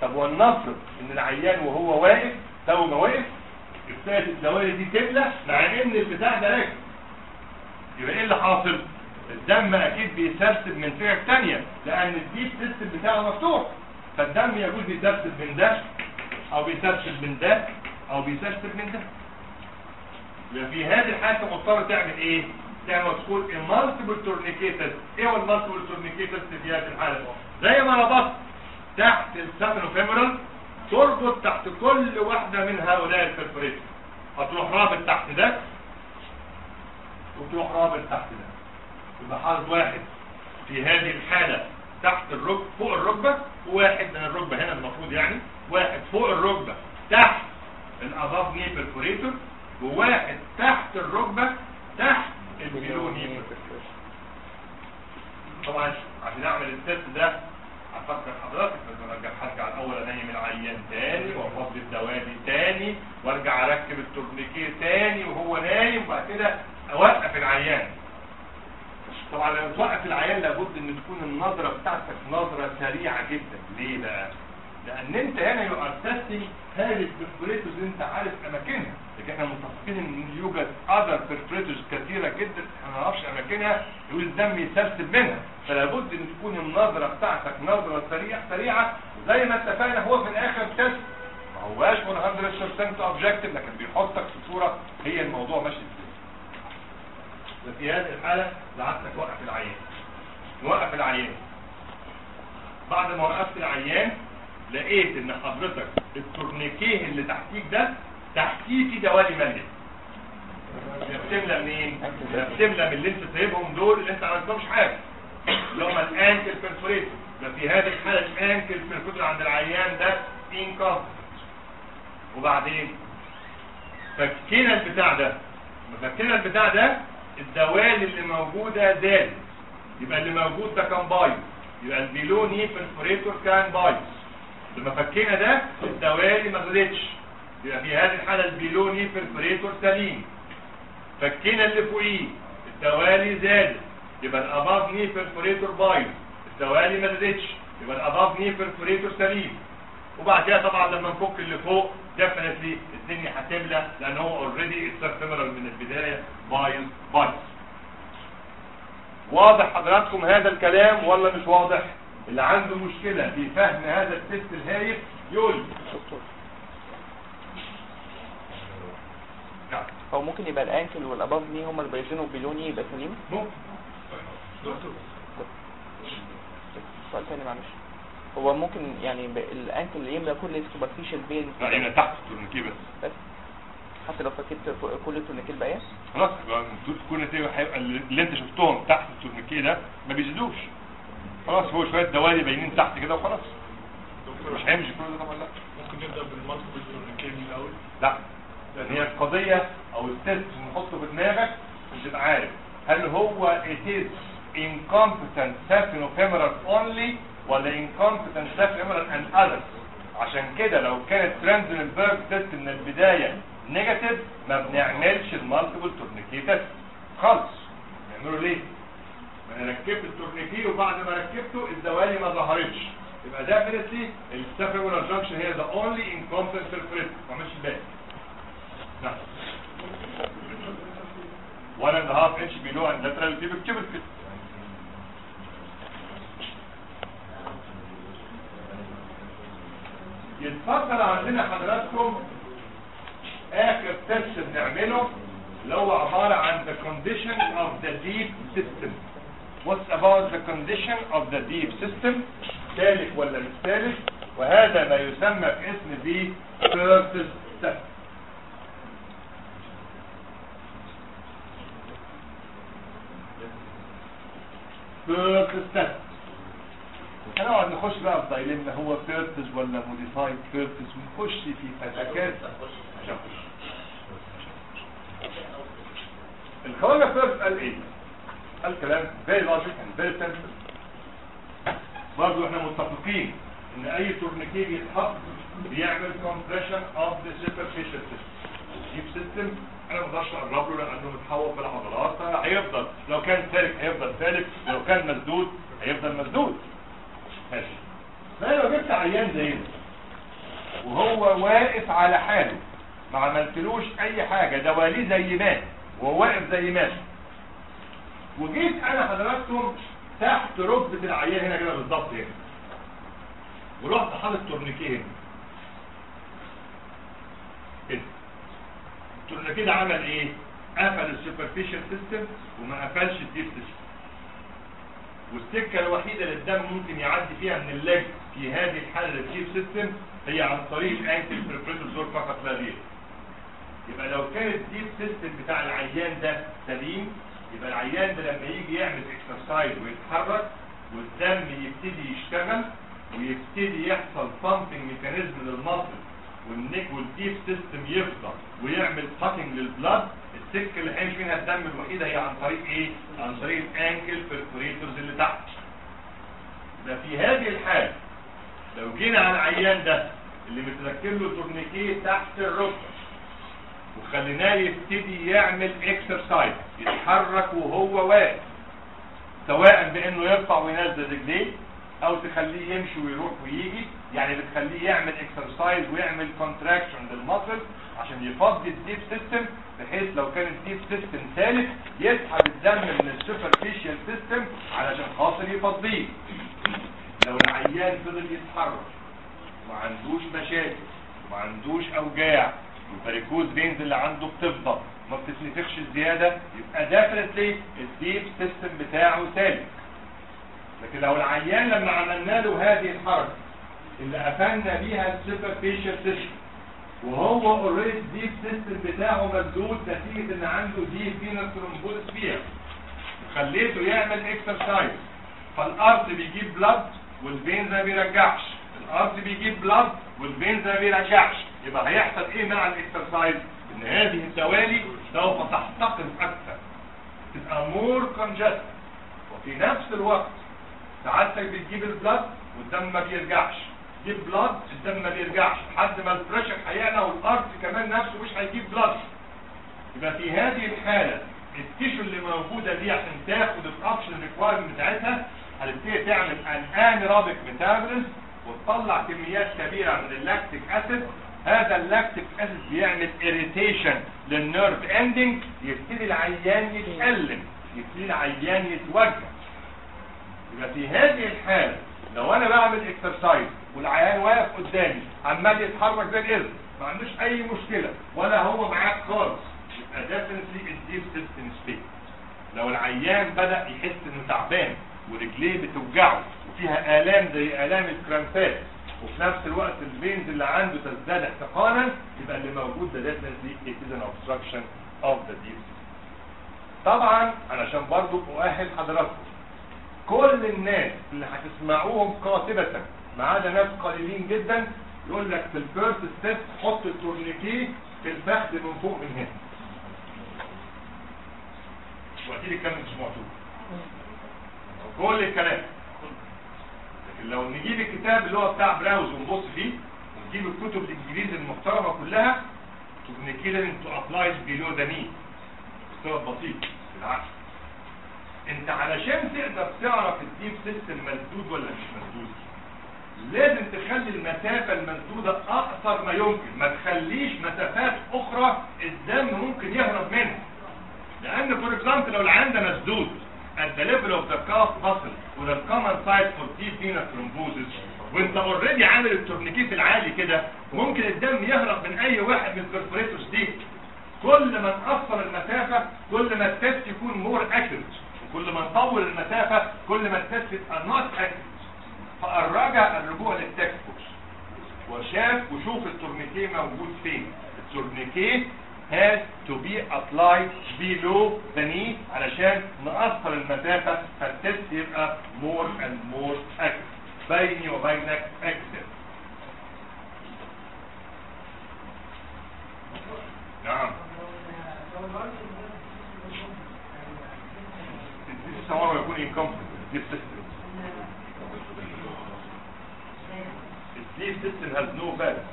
B: طب ولنفرض ان العيان وهو واقف تو ما واقف ابتدت الدوالي دي تملى مع ان البتاع ده راكب يبقى ايه اللي حاصل الدم اكيد بيسرسب من فئة تانية لان الديب سيستم بتاعه مفتوح فالدم يجوز يسرسب من ده او بيسرسب من ده او بيسرسب من ده يبقى في هذه الحالة مضطر تعمل ايه تعمل تقول المالتيبل تورنيكيتس ايه هو المالتيبل تورنيكيتس في هذه الحالة زي ما ربطت تحت السفنوفيمورال تربط تحت كل واحدة من هؤلاء البرفوريتور هتروح رابط تحت ده وتروح رابط تحت ده يبقى حاطط واحد في هذه الحالة تحت الركبة فوق الركبة وواحد من الركبة هنا المفروض يعني واحد فوق الركبة تحت الاباف ني برفوريتور وواحد تحت الركبة تحت البيلو ني برفوريتور طبعا عشان اعمل التست ده هفكر حضرتك لازم ارجع هرجع الاول انيم العيان تاني وافضي الدوالي تاني وارجع اركب التورنيكيه تاني وهو نايم وبعد كده اوقف العيان طبعا لما توقف العيان لابد ان تكون النظرة بتاعتك نظرة سريعة جدا ليه بقى لان انت هنا يو ار تيستنج هذه البرفوريتوز انت عارف اماكنها لكن احنا متفقين ان يوجد اذر برفوريتوز كثيرة جدا احنا ما نعرفش اماكنها يقول الدم يسرسب منها فلابد ان تكون النظرة بتاعتك نظرة سريعة سريعة زي ما اتفقنا هو في الاخر تيست ما هواش 100% اوبجكتيف لكن بيحطك في صورة هي الموضوع ماشي ازاي وفي هذه الحالة لعبتك وقف العيان نوقف العيان بعد ما وقفت العيان لقيت ان حضرتك التورنيكيه اللي تحتيك ده تحتيه في دوالي مالية هي بتملى منين؟ هي بتملى من اللي انت سايبهم دول اللي انت ما عملتهمش حاجة اللي هم الانكل بيرفوريتور في هذه الحالة الانكل بيرفوريتور عند العيان ده انكم وبعدين فكينا البتاع ده لما فكينا البتاع ده الدوالي اللي موجودة زادت يبقى اللي موجود ده كان بايظ يبقى البيلوني برفوريتور كان بايظ لما فكينا ده الدوالي ما زادتش يبقى في هذه الحالة البيلوني برفوريتور سليم فكينا اللي فوقيه الدوالي زادت يبقى الاباف ني برفوريتور بايظ الدوالي ما زادتش يبقى الاباف ني برفوريتور سليم وبعدها طبعا لما نفك اللي فوق ديفنتلي الدنيا هتملى لان هو اوريدي السيرفيمرال من البدايه بايظ بايظ واضح حضراتكم هذا الكلام ولا مش واضح اللي عنده مشكله في فهم هذا التست الهايف يقول لي. نعم
F: هو ممكن يبقى الانكل والاباف ني هما اللي بيزنوا بيلوني يبقى سليم
B: ممكن
F: سؤال تاني معلش هو ممكن يعني ب- الانكل اللي يملى كل السوبرفيشال بين
B: لا هنا تحت التورنيكيه بس
F: بس حتى لو فكيت ك- كل التورنيكيه الباقيه
B: خلاص يبقى كل نتيجه هيبقى اللي انت شفتهم تحت التورنيكيه ده ما بيزيدوش خلاص هو شويه دوالي باينين تحت كده وخلاص مش هيمشي كل ده طبعا لا
C: ممكن نبدا بالمالتيبل تورنيكيه من الاول
B: لا لان هي القضيه او التست اللي نحطه في دماغك مش تبقى عارف هل هو it is incompetent saphenofemoral only ولا incompetent saphenofemoral and others عشان كده لو كانت ترانزنبرج تيست من البدايه نيجاتيف ما بنعملش المالتيبل تورنيكي تيست خالص نعمله ليه؟ ما انا ركبت التورنيكي وبعد ما ركبته الدوالي ما ظهرتش يبقى definitely السافيمولار جانكشن هي the only incompetent perforator ما عملش الباقي نعم one and a half inch below and lateral pubic tubercle يتفضل عندنا حضراتكم اخر تست بنعمله اللي هو عبارة عن the condition of the deep system what's about the condition of the deep system ثالث ولا مش ثالث وهذا ما يسمى باسم the first step first step هنقعد نخش بقى في دايلما هو فيرتز ولا موديفايد فيرتز ونخش في فتكات عشان نخش الخواجه فيرتز قال ايه؟ قال كلام very logic and very simple برضه احنا متفقين ان اي تورنيكي بيتحط بيعمل compression of the superficial system الديب سيستم انا ما اقدرش اقرب له لانه متحول في العضلات فهيفضل لو كان سالك هيفضل سالك لو كان مسدود هيفضل مسدود ماشي فانا لو جبت عيان زي ده وهو واقف على حاله ما عملتلوش اي حاجه دواليه زي ما وهو واقف زي ما وجيت انا حضراتكم تحت ركبه العيان هنا كده بالظبط هنا ورحت حاطط تورنيكيه هنا كده التورنيكيه ده عمل ايه؟ قفل السوبرفيشال سيستم وما قفلش الديب سيستم والسكه الوحيده اللي الدم ممكن يعدي فيها من الليج في هذه الحاله للديب سيستم هي عن طريق الانكل بريبريتور زور فقط لا غير يبقى لو كان الديب سيستم بتاع العيان ده سليم يبقى العيان ده لما يجي يعمل اكسرسايز ويتحرك والدم يبتدي يشتغل ويبتدي يحصل بامبنج ميكانيزم للمصل والنيك والديب سيستم يفضى ويعمل باكينج للبلاد السكه اللي هيمشي منها الدم الوحيده هي عن طريق ايه؟ عن طريق الانكل بيرفوريتورز اللي تحت. ده في هذه الحاله لو جينا على العيان ده اللي متركب له تورنيكيه تحت الركبه وخليناه يبتدي يعمل اكسرسايز يتحرك وهو واقف سواء بانه يرفع وينزل رجليه او تخليه يمشي ويروح ويجي يعني بتخليه يعمل اكسرسايز ويعمل كونتراكشن للمسل عشان يفضي الديب سيستم بحيث لو كان الديب سيستم ثالث يسحب الدم من السوبرفيشال سيستم علشان خاطر يفضيه لو العيان فضل يتحرك وما عندوش مشاكل وما عندوش اوجاع والباريكوز فينز اللي عنده بتفضى ما بتتنفخش زياده يبقى ديفنتلي الديب سيستم بتاعه ثابت لكن لو العيان لما عملنا له هذه الحركه اللي قفلنا بيها السوبرفيشال سيستم وهو اوريدي الديب سيستم بتاعه مسدود نتيجه ان عنده ديب فينس ثرومبوزس فيها وخليته يعمل اكسرسايز فالارض بيجيب بلاد والفينز ما بيرجعش الارض بيجيب بلاد والفينز ما بيرجعش يبقى هيحصل ايه مع الاكسرسايز ان هذه الدوالي سوف تحتقن اكثر تبقى مور كونجست وفي نفس الوقت سعادتك بتجيب البلاد والدم ما بيرجعش تجيب بلاد الدم ما بيرجعش لحد ما البريشر هيعلى والارض كمان نفسه مش هيجيب بلاد يبقى في هذه الحاله التيشو اللي موجوده دي عشان تاخد الاكشن ريكوايرمنت بتاعتها هتبتدي تعمل الان رابك ميتابوليزم وتطلع كميات كبيره من اللاكتيك اسيد هذا اللاكتيك اسيد بيعمل اريتيشن للنيرف اندنج يبتدي العيان يتألم يبتدي العيان يتوجع يبقى في هذه الحالة لو انا بعمل اكسرسايز والعيان واقف قدامي عمال يتحرك زي القرد ما عندوش اي مشكلة ولا هو معاك خالص يبقى definitely الديب سيستم ستيت لو العيان بدأ يحس انه تعبان ورجليه بتوجعه وفيها آلام زي آلام الكرامبات وفي نفس الوقت الفينز اللي عنده تزداد احتقانا يبقى اللي موجود ده definitely it is an obstruction of the deep system. طبعا علشان برضو اؤهل حضراتكم كل الناس اللي هتسمعوهم قاطبة ما عدا ناس قليلين جدا يقول لك في الفيرست ستيب حط التورنيكيه في الفخذ من فوق من هنا واكيد الكلام مش سمعتوه كل الكلام لكن لو نجيب الكتاب اللي هو بتاع براوز ونبص فيه ونجيب الكتب الانجليزي المحترمه كلها تورنيكيه لازم تو ابلايز بيلو ذا ني بسبب بسيط بالعكس انت علشان تقدر تعرف الديب سيستم مسدود ولا مش مسدود لازم تخلي المسافة المسدودة اقصر ما يمكن ما تخليش مسافات اخرى الدم ممكن يهرب منها لان فور اكزامبل لو العين ده مسدود at the level of the calf muscle وده الكومن سايت فور deep venous thrombosis وانت اوريدي عامل التورنيكيت العالي كده ممكن الدم يهرب من اي واحد من البرفوريتورز دي كل ما نقصر المسافة كل ما التست يكون مور اكيوريت وكل ما نطول المسافة كل ما التست يبقى نوت اكيوريت فالرجع الرجوع للتكست بوكس وشاف وشوف التورنيكيه موجود فين التورنيكيه has to be applied below the knee علشان نقصر المسافة فالتست يبقى more and more accurate بيني وبينك accurate نعم This is someone who يكون incompetent deep system The deep system has no balance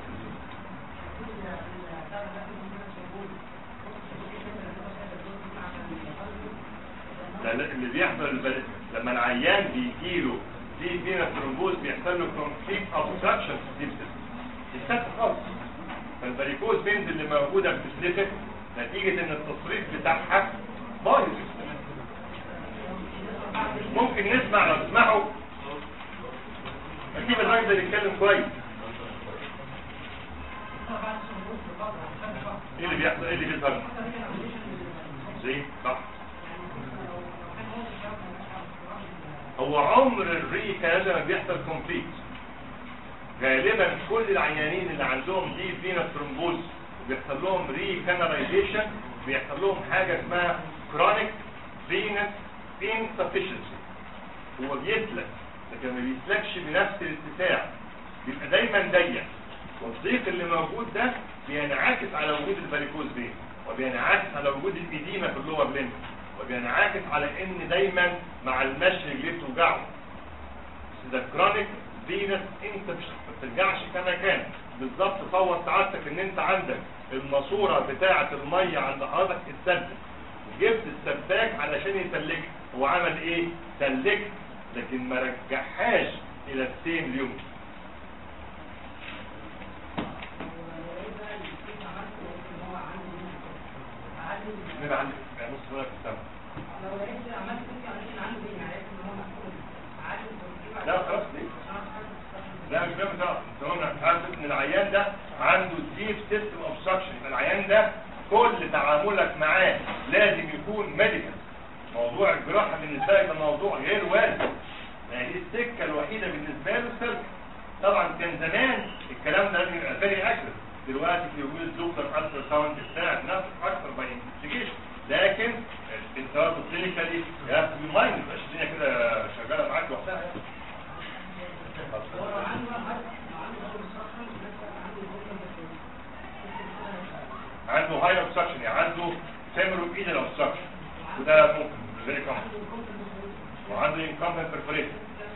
B: ده اللي بيحصل البل... لما العيان بيجيله دي فينا ثرومبوز بيحصل له كونفليكت اوبستراكشن في الديب سيستم السد خالص فالفاريكوز بينز اللي موجوده بتتلفت نتيجه ان التصريف بتاعها بايظ ممكن نسمع لو تسمعوا اجيب الراجل ده يتكلم كويس ايه اللي بيحصل ايه اللي بيظهر زي صح هو عمر الريكا لما بيحصل كومبليت غالبا كل العيانين اللي عندهم دي فينا ثرومبوز بيحصل لهم ريكاناليزيشن بيحصل لهم حاجه اسمها كرونيك فينس insufficiency هو بيسلك لكن ما بيسلكش بنفس الاتساع بيبقى دايما ضيق والضيق اللي موجود ده بينعكس على وجود الفاريكوز فين وبينعكس على وجود الإديمة في اللور ليمب وبينعكس على ان دايما مع المشي رجليه بتوجعه ده كرونيك فينس انت مش ما بترجعش كما كان بالظبط تصور سعادتك ان انت عندك الماسوره بتاعه الميه عند حضرتك اتسدت جبت السباك علشان يسلكها هو عمل ايه سلكها لكن ما رجعهاش الى السيم اليوم نبقى عندك نص ولا في السنه لا خلاص ليه لا مش فاهم ده قلنا عارف ان العيان ده عنده ديب سيستم اوبستراكشن يبقى العيان ده كل تعاملك معاه لازم يكون ميديكال موضوع الجراحه بالنسبه لك ده موضوع غير وارد يعني دي السكه الوحيده بالنسبه له السلك طبعا كان زمان الكلام ده لازم يبقى فيري اكيوريت دلوقتي في وجود الدكتور الترا ساوند بتاعت نفسك اكتر باي انفستيجيشن لكن انت برضه كلينيكالي يا اخي مايند مش الدنيا كده شغاله معاك لوحدها يعني عنده هاي اوبستراكشن يعني عنده فيمرو ايدل اوبستراكشن وده ممكن فيري كومن وعنده انكمبنت برفوريشن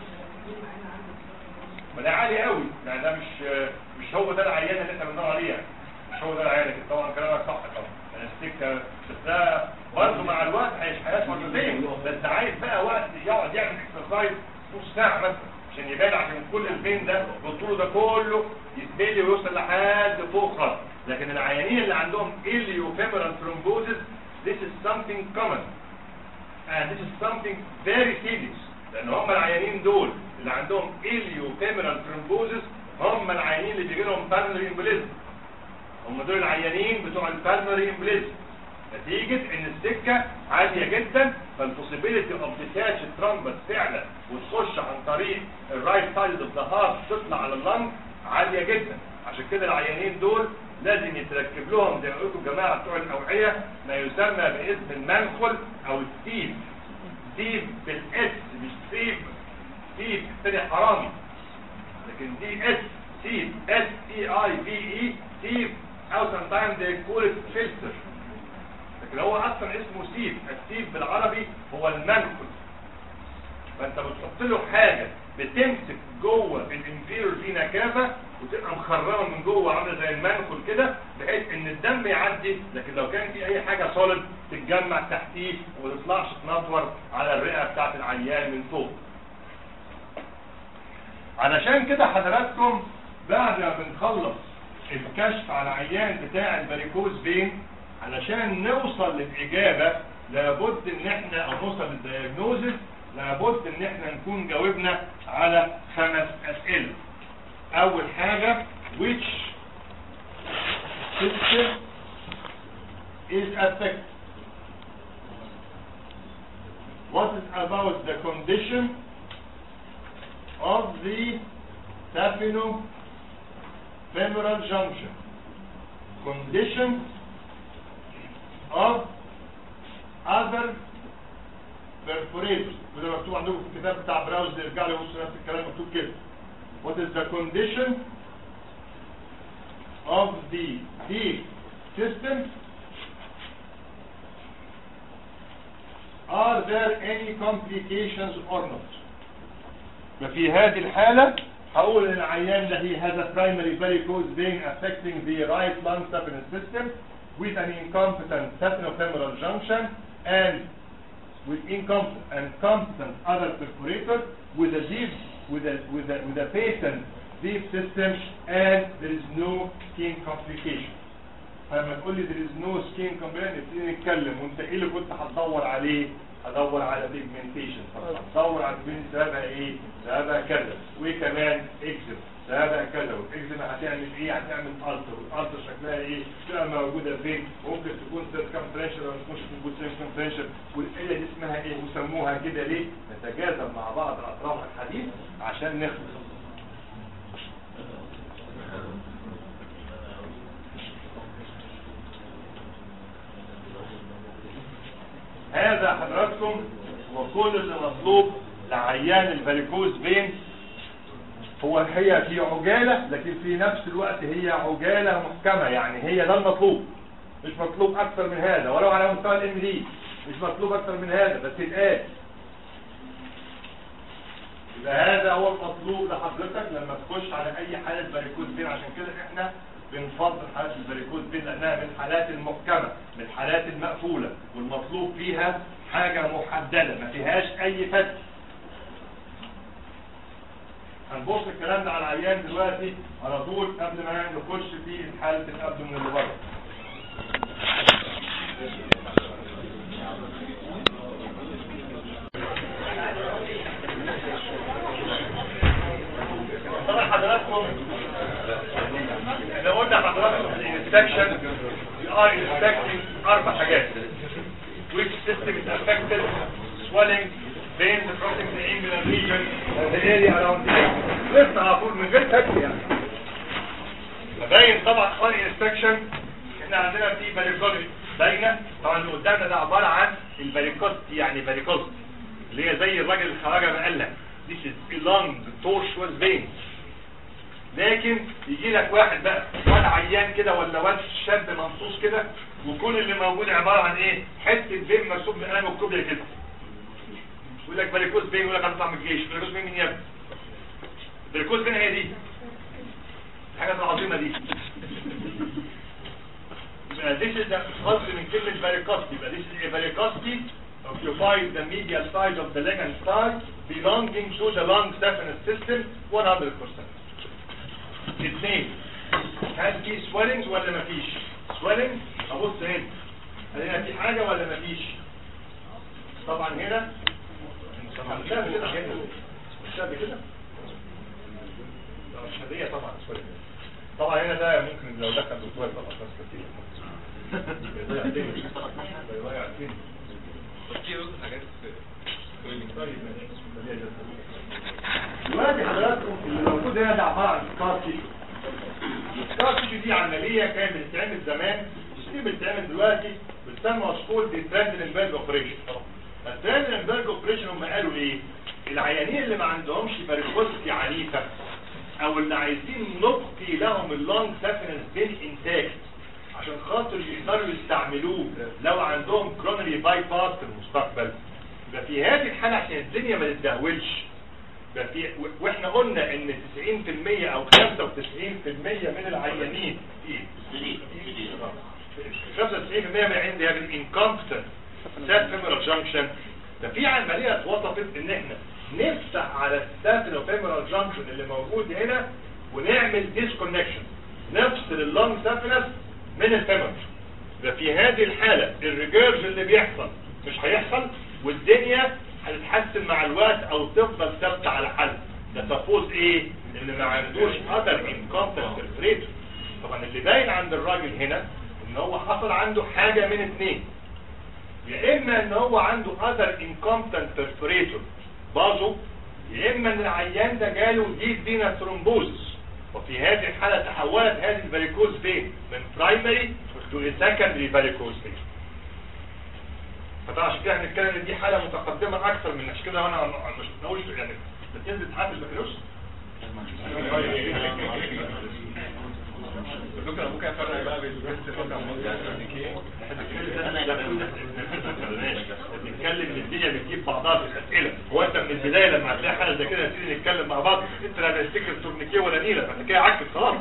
B: ما ده عالي قوي يعني ده مش مش هو ده العيان اللي احنا بندور عليه يعني. مش هو ده العيان لكن طبعا كلامك صح طبعا يعني السكه بس ده برضه مع الوقت هيش هيشعر مرتين بس عايز بقى وقت يقعد يعمل اكسرسايز نص ساعه مثلا عشان يبان عشان كل البين ده والطول ده كله يتبلي ويوصل لحد فوق خالص لكن العيانين اللي عندهم iliofemoral thrombosis this is something common and this is something very serious لان هم العيانين دول اللي عندهم iliofemoral thrombosis هم العيانين اللي بيجي لهم pulmonary embolism هم دول العيانين بتوع البالمري امبليزم نتيجة ان السكة عالية جدا فالبوسيبيليتي اوف ديتاش ترامبس فعلا وتخش عن طريق الرايت سايد اوف ذا هارت تطلع على اللنج عالية جدا عشان كده العيانين دول لازم يتركب لهم زي ما قلتوا الجماعة بتوع الأوعية ما يسمى باسم المنخل او السيب سيب بالاس مش سيب سيب الثاني حرامي لكن دي اس سيب اس اي اي في اي سيب او sometimes they call it filter لكن هو اصلا اسمه سيب السيب بالعربي هو المنخل فانت بتحط له حاجة بتمسك جوه الانفيرور فينا كافة وتبقى مخرمة من جوه عاملة زي المنخل كده بحيث ان الدم يعدي لكن لو كان في اي حاجة سوليد تتجمع تحتيه وما تطلعش تنطور على الرئة بتاعت العيان من فوق علشان كده حضراتكم بعد ما بنخلص الكشف على العيان بتاع الباريكوز فين علشان نوصل للإجابة لابد ان احنا او نوصل للدياجنوزس لابد ان احنا نكون جاوبنا على خمس اسئلة اول حاجة which system is affected what is about the condition of the taphenofemoral junction condition of other perforators وده مكتوب عندكم في الكتاب بتاع براوز ارجع لي بص نفس الكلام مكتوب كده what is the condition of the deep system are there any complications or not ففي هذه الحالة هقول ان العيان ده he has a primary varicose vein affecting the right lung saphenous system with an incompetent saphenofemoral junction and with incompetent and competent other perforator with a deep with a with a with a patent deep system and there is no skin complication فلما تقول لي there is no skin complication نبتدي نتكلم وانت ايه اللي كنت هتدور عليه هدور على pigmentation هتدور على pigmentation سببها ايه سببها كذا وايه كمان اكزم سببها كذا والاكزم هتعمل ايه هتعمل التر والالتر شكلها ايه تبقى موجوده فين ممكن تكون سيركمفرنشال ولا تكونش تكون سيركمفرنشال والقله دي اسمها ايه وسموها كده ليه نتجاذب مع بعض اطراف الحديث عشان نخلص هذا حضراتكم وكل اللي مطلوب لعيان الفاريكوز فين هو هي في عجالة لكن في نفس الوقت هي عجالة محكمة يعني هي ده المطلوب مش مطلوب اكثر من هذا ولو على مستوى الام دي مش مطلوب اكثر من هذا بس يتقال يبقى هذا هو المطلوب لحضرتك لما تخش على اي حالة فاريكوز فين عشان كده احنا بنفضل حالات الفاريكوز فين لانها من الحالات المحكمة من الحالات المقفولة والمطلوب فيها حاجة محددة ما فيهاش اي فتح هنبص الكلام ده على العيان دلوقتي على طول قبل ما نخش في حالة الابدومين اللي بره طبعا حضراتكم احنا قلنا حضراتكم الانسبكشن we are inspecting اربع حاجات which system is affected swelling veins crossing the inguinal region and the area around the egg لسه على طول من غير تكتب يعني فباين طبعا اون انسبكشن احنا عندنا في فاريكوزي باينه طبعا اللي قدامنا ده عباره عن الفاريكوستي يعني فاريكوست اللي هي زي الراجل الخواجه ما قال لك this is belong tortuous vein لكن يجي لك واحد بقى واد عيان كده ولا واد شاب منصوص كده وكل اللي موجود عباره عن ايه حته فين مرسوم بقلم الكوبري كده يقول لك فاريكوز فين يقول لك انا طعم من الجيش فاريكوز فين مين يا ابني فاريكوز فين هي دي الحاجات العظيمه دي يبقى this is the قصد من كلمه فاريكوستي يبقى this is a varicosity occupies the medial side of the leg and thigh belonging to the lung saphenous system 100% اثنين هل في swelling ولا مفيش swelling ابص هنا هل هنا في حاجة ولا مفيش طبعا هنا مش شاب كده هنا مش شاب كده لا، مش هدية طبعا swelling طبعا هنا ده ممكن لو دخل دكتور يبقى أشخاص كتير بيضيع الدنيا بيضيع الدنيا طيب ماشي دلوقتي حضراتكم اللي موجود هنا ده عباره عن سكار تيشو السكار تيشو دي عمليه كانت بتتعمل زمان مش دي بتتعمل دلوقتي بتسمى مشهور دي تراندلنبرج اوبريشن التراندلنبرج اوبريشن هم قالوا ايه العيانين اللي ما عندهمش فاريكوستي عنيفه او اللي عايزين نبقي لهم اللونج سافنس بين انتاج عشان خاطر يقدروا يستعملوه لو عندهم كرونري باي باس في المستقبل يبقى في هذه الحاله عشان الدنيا ما تتدهولش يبقى في و- واحنا قلنا ان 90% او 95% من العيانين ايه 95% من عندي هذه الانكومبتنت سات فيمورال جانكشن ده في عمليه اتوصفت ان احنا نفتح على السات فيمورال جانكشن اللي موجود هنا ونعمل ديسكونكشن نفصل اللونج سافنس من الفيمور يبقى في هذه الحاله الريجيرج اللي بيحصل مش هيحصل والدنيا هتتحسن مع الوقت او تفضل ثابته على حل ده تفوز ايه ان ما عندوش قدر انكومبتنت بريتور طبعا اللي باين عند الراجل هنا ان هو حصل عنده حاجه من اتنين يا اما ان هو عنده قدر انكومبتنت بريتور باظه يا اما ان العيان ده جاله ديب فينا ثرومبوزس وفي هذه الحاله تحولت هذه الفاريكوز فين من برايمري تو سكندري فاريكوز فين فطبعا عشان كده هنتكلم ان دي حاله متقدمه اكثر من عشان كده انا مش بقولش يعني بتنزل تحدث بكالوريوس
C: ممكن ممكن افرق بقى بين
B: نتكلم ان الدنيا بتجيب بعضها في الاسئله هو انت من البدايه لما هتلاقي حاجه زي كده نبتدي نتكلم مع بعض انت لا هتفتكر تورنيكيه ولا نيله فانت كده عكس خلاص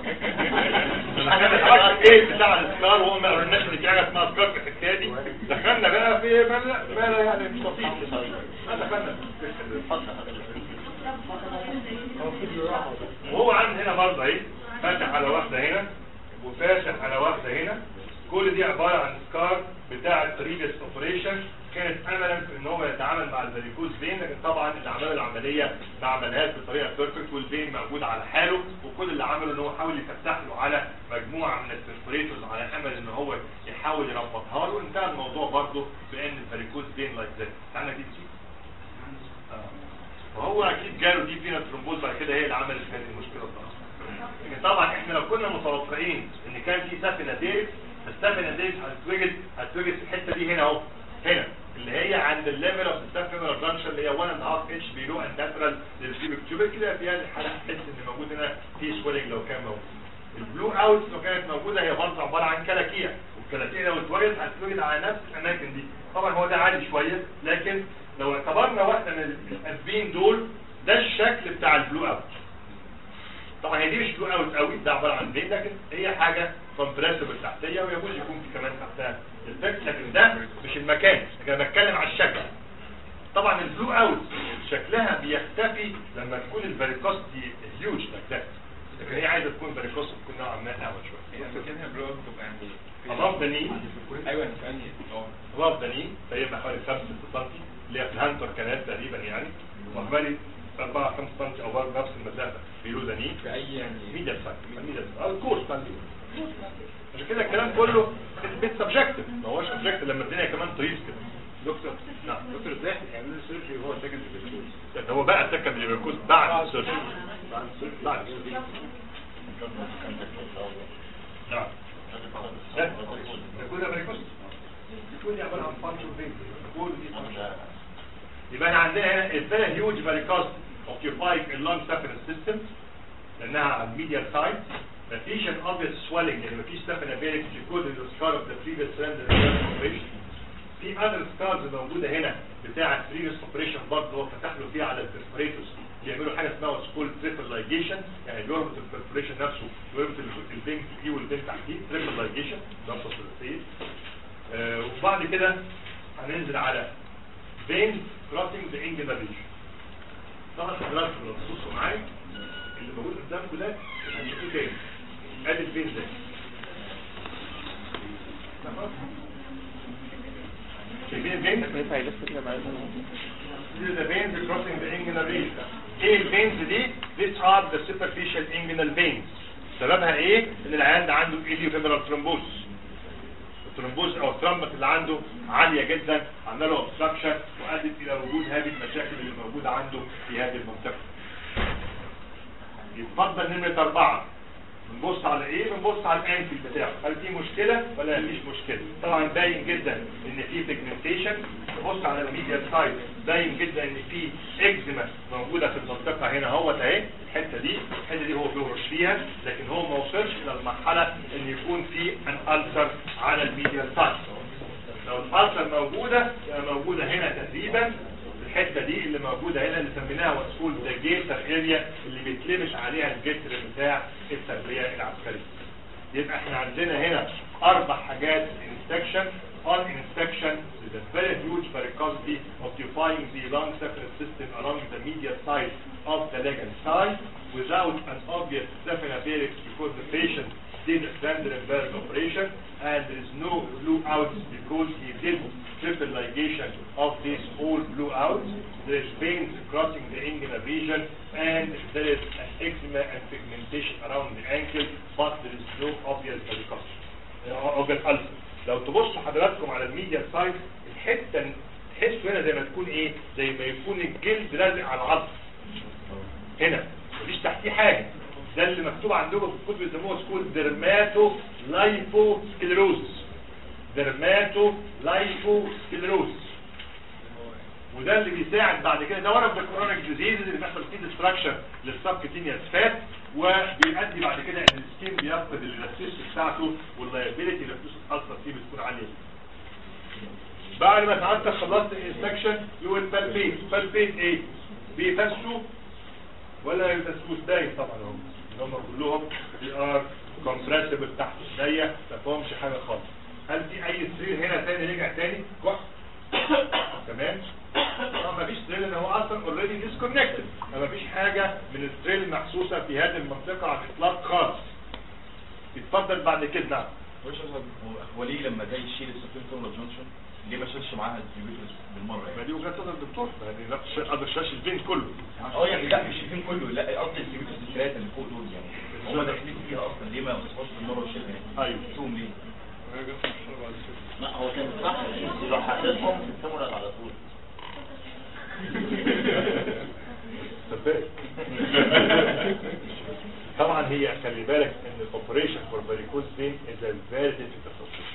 B: عكس ايه بتاع الاسكار وهو ما قلناش ان في حاجه اسمها اسكار في الحكايه دي دخلنا بقى في ما لا ما لا يعني مش لطيف ما دخلنا وهو عندي هنا برضه اهي فاتح على واحده هنا وفاتح على واحده هنا كل دي عباره عن سكار بتاع البريفيس اوبريشن كانت املا في ان هو يتعامل مع الفاريكوز فين لكن طبعا اللي عمل العمليه ما عملهاش بطريقه بيرفكت والفين موجود على حاله وكل اللي عمله ان هو حاول يفتح له على مجموعه من البرفوريتورز على امل ان هو يحاول يربطها له انتهى الموضوع برضه بان الفاريكوز فين لايك ذات تعالى دي تشوف وهو اكيد جاله دي فينا ترومبوز بعد كده هي اللي عملت هذه المشكله طبعا لكن طبعا احنا لو كنا متوقعين ان كان في سفنه ديريك السفنه ديريك هتتوجد هتتوجد في الحته دي هنا اهو هنا اللي هي عند الليفل اوف السفنه جانكشن اللي هي 1 اند هاف اتش بيلو اند لاترال للسيبك تيوبر كده في هذه الحاله تحس ان موجود هنا في سويلنج لو كان موجود البلو اوت لو كانت موجوده هي برضه عباره عن كلاكيع والكلاكيع لو اتوجدت هتتوجد على نفس الاماكن دي طبعا هو ده عالي شويه لكن لو اعتبرنا واحده من الاسبين دول ده الشكل بتاع البلو اوت طبعا هي دي مش بلو اوت قوي ده عباره عن فين لكن هي حاجه كومبريسبل تحتيه ويجوز يكون في كمان تحتها الفكس لكن ده مش المكان لكن انا بتكلم على الشكل طبعا البلو اوت شكلها بيختفي لما تكون الفاريكوستي هيوج لايك ذات لكن هي عايزه تكون فاريكوستي تكون نوعا ما اعلى شويه
E: هي مكانها بلوك تبقى يعني
B: above the knee
E: ايوه انا فاهمني اه
B: above the knee فيبقى حوالي 5 6 سم اللي هي في الهانتر كانال تقريبا يعني وحوالي 4 5 سم او برضه نفس المسافه بيلو ذا ني
E: في اي يعني
B: ميديا سايز ميديا سايز الكورس بتاع الفيديو. عشان كده الكلام كله بيت سبجكتيف ما هوش اوبجكتيف لما الدنيا كمان طريق كده دكتور نعم
E: دكتور ازاي هيعملوا سيرجري وهو ساكن في البيت
B: ده هو بقى سكن ليفركوز بعد السيرجري بعد السيرجري بعد السيرجري نعم ده ده كل ده بريكوز كل دي عباره عن فانكشن فين كل دي function. يبقى احنا عندنا هنا الفيرا هيوج فاريكوز اوكيوباينج اللونج سافنس سيستم لانها على الميديال سايد مفيش ان obvious swelling يعني مفيش سافنا فيريك كود السكار اوف ذا بريفيس سرندر اوبريشن في اذر سكارز موجوده هنا بتاع البريفيس اوبريشن برضه هو فتح له فيها على البرفوريتوس بيعملوا حاجه اسمها سكول تريبل لايجيشن يعني بيربط البرفوريشن نفسه ويربط البين فيه والبين تحتيه تريبل لايجيشن ضغط ثلاثيه آه وبعد كده هننزل على veins crossing the inguinal region طبعا حضراتكم لو تبصوا معايا اللي موجود قدامكم ده هتشوفوه تاني ادي الفين ده شايفين الفين؟
F: ينفع يلف كده معايا
B: These are the veins crossing the inguinal region. ايه الفينز دي؟ These are the superficial inguinal veins. سببها ايه؟ ان العيان ده عنده idiopathic thrombosis. الترومبوز او الترمبس اللي عنده عالية جدا عامله له obstruction وادت الى وجود هذه المشاكل اللي موجودة عنده في هذه المنطقة. يتفضل نمرة أربعة بنبص على ايه؟ بنبص على الانكل بتاعه، هل في مشكلة ولا مفيش مشكلة؟ طبعا باين جدا ان في بيجمنتيشن، نبص على الميديا سايد باين جدا ان في اكزيما موجودة في المنطقة هنا اهوت اهي، الحتة دي، الحتة دي هو بيهرش فيها، لكن هو ما وصلش الى المرحلة ان يكون في ان ألسر على الميديا سايد. لو الألسر موجودة يبقى موجودة هنا تقريبا الحته دي اللي موجوده هنا اللي سميناها مسؤول ذا جيتر اريا اللي بيتلمس عليها الجسر بتاع التربيه العسكريه يبقى احنا عندنا هنا اربع حاجات inspection on inspection is a very huge varicosity occupying the lung saphenous system along the medial side of the leg and side without an obvious saphenopharynx because the patient did a standard valve operation and there is no blue outs because he did triple ligation of these all blue outs. There is veins crossing the inguinal region and there is an eczema and pigmentation around the ankle but there is no obvious varicosity. obvious ulcer. لو تبصوا حضراتكم على الميديا سايد الحته تحسوا هنا زي ما تكون ايه زي ما يكون الجلد لازق على العظم هنا مفيش تحتيه حاجه ده اللي مكتوب عندكم في الكتب بيسموه سكول ديرماتو لايفو سكليروز ديرماتو لايفو سكليروز وده اللي بيساعد بعد كده ده ورم الكورونيك ديزيز اللي بيحصل فيه ديستراكشن للسبكتينيوس فات وبيؤدي بعد كده ان السكين بيفقد الالاستيس بتاعته واللايبيليتي اللي بتوصل اصلا فيه بتكون عاليه بعد ما ساعتك خلصت الانسبكشن يقول بالبيت بالبيت ايه بيفسوا ولا يفسوش باين طبعا هم هم كلهم بي ار كومبريسبل تحت ايديا ما فيهمش حاجه خالص هل في اي سرير هنا تاني رجع تاني كويس تمام طبعا مفيش ستريل ان هو اصلا اوريدي ديسكونكتد فمفيش حاجه من الستريل محسوسه في هذه المنطقه على الاطلاق خالص يتفضل بعد كده نعم
D: وش هو هو ليه لما ده يشيل السفين تومر جونشن ليه ما شالش معاها الديوبيترس بالمره
B: ما
D: يعني
B: دي وجهه نظر الدكتور يعني لا تش- قدر شاش البين كله
D: اه يعني لا مش الفين كله لا قصدي الديوبيترس الثلاثه اللي فوق دول يعني هم داخلين فيها اصلا ليه ما وصلوش بالمره وشيلها يعني
B: ايوه
D: شوفهم ليه
G: ما هو كان صح لو حطيتهم في الكاميرا على طول
B: صدقني طبعا هي خلي بالك ان الاوبريشن فور فاريكوز فين از ا فيري ديفيكولت اوبريشن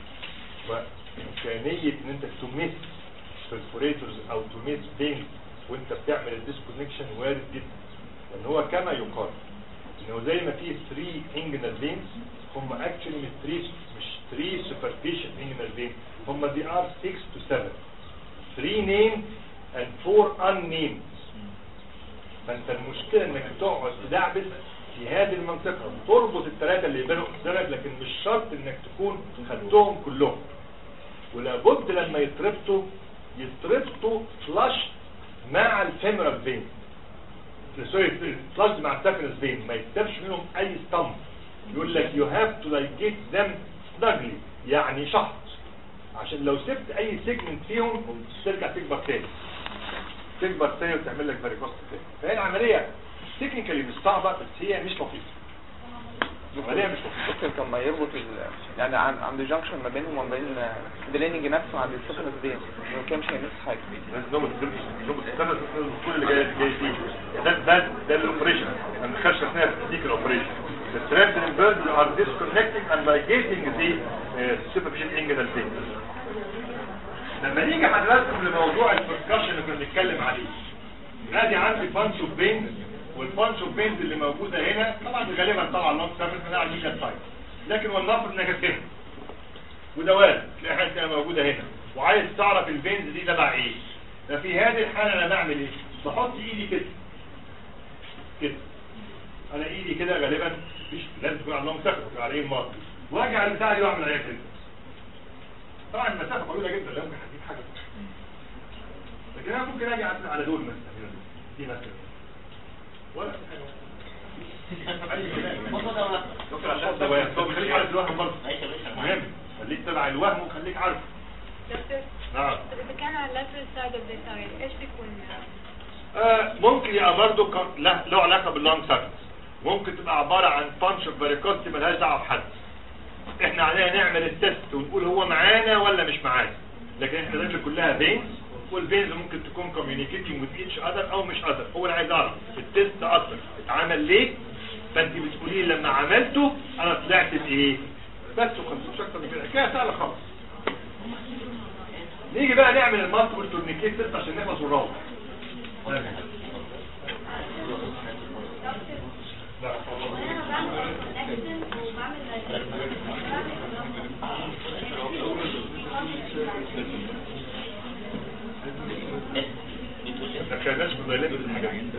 B: وامكانيه ان انت تمس perforators او تمس فين وانت بتعمل الديسكونكشن وارد جدا لان هو كما يقال انه زي ما في 3 انجنال فينز هم اكشلي مش 3 مش 3 سوبرفيشال انجنال فين هم دي ار 6 to 7 3 named and 4 unnamed فانت المشكله انك تقعد تدعبس في هذه المنطقه وتربط الثلاثه اللي يبانوا قدامك لكن مش شرط انك تكون خدتهم كلهم ولابد لما يتربطوا يتربطوا فلاش مع الفيمرال فين سوري فلاش مع السافنس فين ما يكتبش منهم اي ستامب يقول لك يو هاف تو لايجيت ذم snugly يعني شحط عشان لو سبت اي سيجمنت فيهم ترجع تكبر تاني تكبر تاني وتعمل لك فاريكوست تاني فهي العمليه تكنيكالي مش صعبه بس هي مش لطيفه العمليه مش لطيفه
F: ممكن كان ما يربط ال... يعني عن... عند جانكشن ما بينهم وما بين الدريننج نفسه عند السفنس دي لو كان مش هيمس حاجه
B: لازم نوم نوم السنه كل اللي جاي جاي فيه ده ده ده الاوبريشن ما بنخش اثناء تكنيك الاوبريشن The threads and birds are disconnecting and ligating the uh, superficial inguinal vein. لما نيجي حضراتكم لموضوع البركشن اللي كنا بنتكلم عليه ادي عندي بانش اوف بينز والبانش اوف بينز اللي موجوده هنا طبعا غالبا طبعا لونج سيرفيس من على الميكا سايد لكن ولنفرض انها كانت هنا وده وارد تلاقي حاجه كده موجوده هنا وعايز تعرف البينز دي تبع ايه ففي هذه الحاله انا بعمل ايه بحط ايدي كده كده انا ايدي كده غالبا مش لازم تكون على اللونج سيرفيس تكون على ايه الماضي واجي على البتاع دي واعمل عليها كده طبعا المسافه طويله جدا لا ممكن هجيب حاجه لكن انا ممكن اجي أعمل على دول مثلا هنا دي مثلا ولا في حاجه اي كلام دكتور عشان ده وهم. طب خليك عارف الوهم برضه
G: ماشي يا باشا
B: مهم خليك تبع الوهم وخليك عارف
H: دكتور
B: نعم
H: طب اذا كان على lateral side of the tire ايش بيكون
B: آه ممكن يبقى برضه ك- له له علاقه باللونج سيرفيس ممكن تبقى عباره عن بانش اوف فاريكوست ملهاش دعوه بحد احنا علينا نعمل التست ونقول هو معانا ولا مش معانا لكن احنا داخل كلها فينز والفينز ممكن تكون communicating with each other او مش other هو اللي عايز اعرف التست اصلا اتعمل ليه فانت بتقولي لي لما عملته انا طلعت بايه بس وخلص مش اكتر من كده حكايه سهله خالص نيجي بقى نعمل المالتيبل تورنيكيت تيست عشان نخلص ونروح ما كانش مضايقين الحاجات دي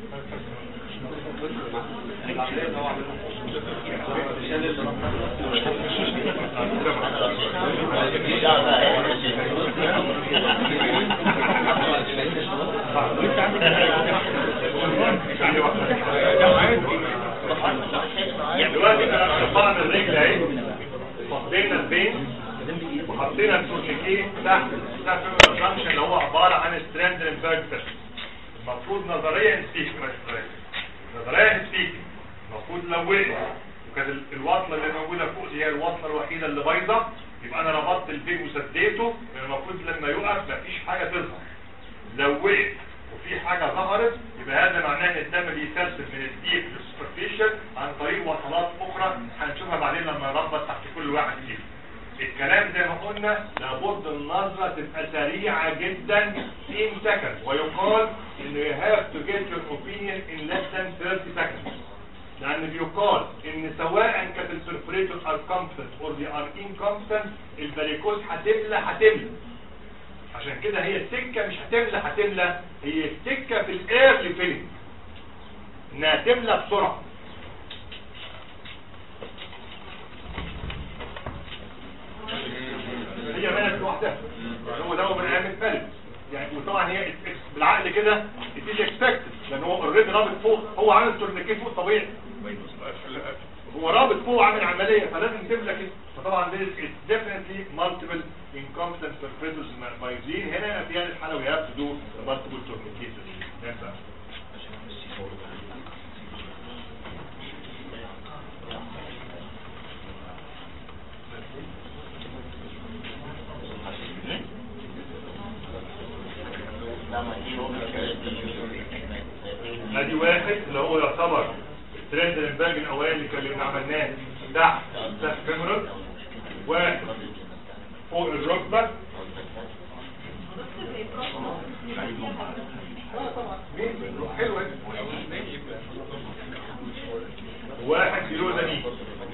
B: دلوقتي احنا رفعنا الرجل اهي فضينا البين وحطينا التورنيكيه تحت تحت الجنكشن اللي هو عباره عن ستراندرنبرج تيست المفروض نظريا سبيك نظريا سبيك المفروض لو وقف وكانت ال- الوصله اللي موجوده فوق دي هي الوصله الوحيده اللي بايظه يبقى انا ربطت البين وسديته لان المفروض لما يقف مفيش حاجه تظهر لو وقف وفي حاجه ظهرت يبقى هذا معناه ان الدم بيسلسل من الديب للسوبرفيشال عن طريق وصلات اخرى هنشوفها بعدين لما نربط تحت كل واحد فيهم الكلام زي ما قلنا لابد النظرة تبقى سريعة جدا in seconds ويقال ان you have to get your opinion in less than 30 seconds لان بيقال ان سواء كانت البرفوريتور are competent or they are incompetent الفاريكوز هتملى هتملى عشان كده هي السكة مش هتملى هتملى هي السكة في الايرلي فيلم انها تملى بسرعة هي ملت لوحدها هو ده من ايام الفلك يعني طبعا هي it's- it's بالعقل كده it is expected لان هو اوريدي رابط فوق هو عامل تورنيكيه فوق طبيعي هو رابط فوق عامل عمليه فلازم تملك فطبعا this is definitely multiple incompetent perpetrators مايزين هنا في هذه الحاله we have to do the multiple tourniquets نفسها ادي واحد اللي هو يعتبر الترند الانباج الاولاني اللي كان اللي عملناه تحت تحت فيمورال واحد فوق الركبه حلوه واحد كيلو زميل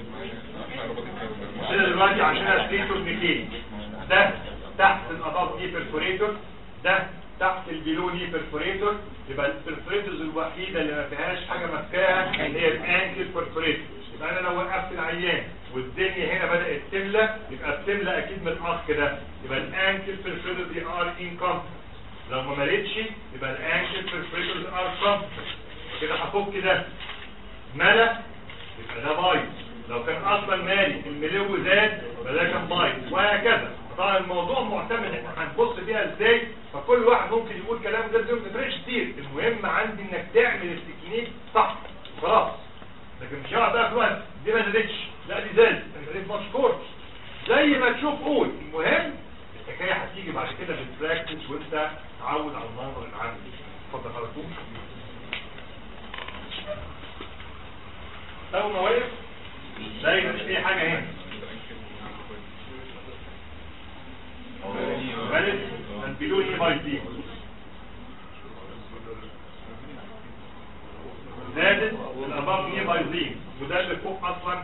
B: كده دلوقتي عشان اشتري تورنيكيه ده تحت الاباف دي برفوريتور ده تحت البيلو دي برفوريتور يبقى البرفوريتورز الوحيده اللي ما فيهاش حاجه ماسكاها هي الانكل برفوريتور يبقى انا لو وقفت العيان والدنيا هنا بدات تملى يبقى بتملى اكيد من الاخ ده يبقى الانكل برفوريتور دي ار انكم لو ما مليتش يبقى الانكل برفوريتورز ار كم كده هفك ده ملى يبقى ده بايظ لو كان اصلا مالي الملو زاد يبقى ده كان بايظ وهكذا طبعا الموضوع معتمد احنا هنبص فيها ازاي فكل واحد ممكن يقول كلام غير ده ما تفرقش كتير المهم عندي انك تعمل التكنيك صح خلاص لكن مش هقعد بقى في وقت دي ما زادتش لا دي زادت انت زادت ماتش كورس زي ما تشوف قول المهم الحكايه هتيجي بعد كده بالبراكتس وانت تعود على المنظر العام اتفضل حضرتك اول ما واقف زي مش في حاجه هنا غالب البلوني باي دي زادت الاباف ني باي دي وده اللي فوق اصلا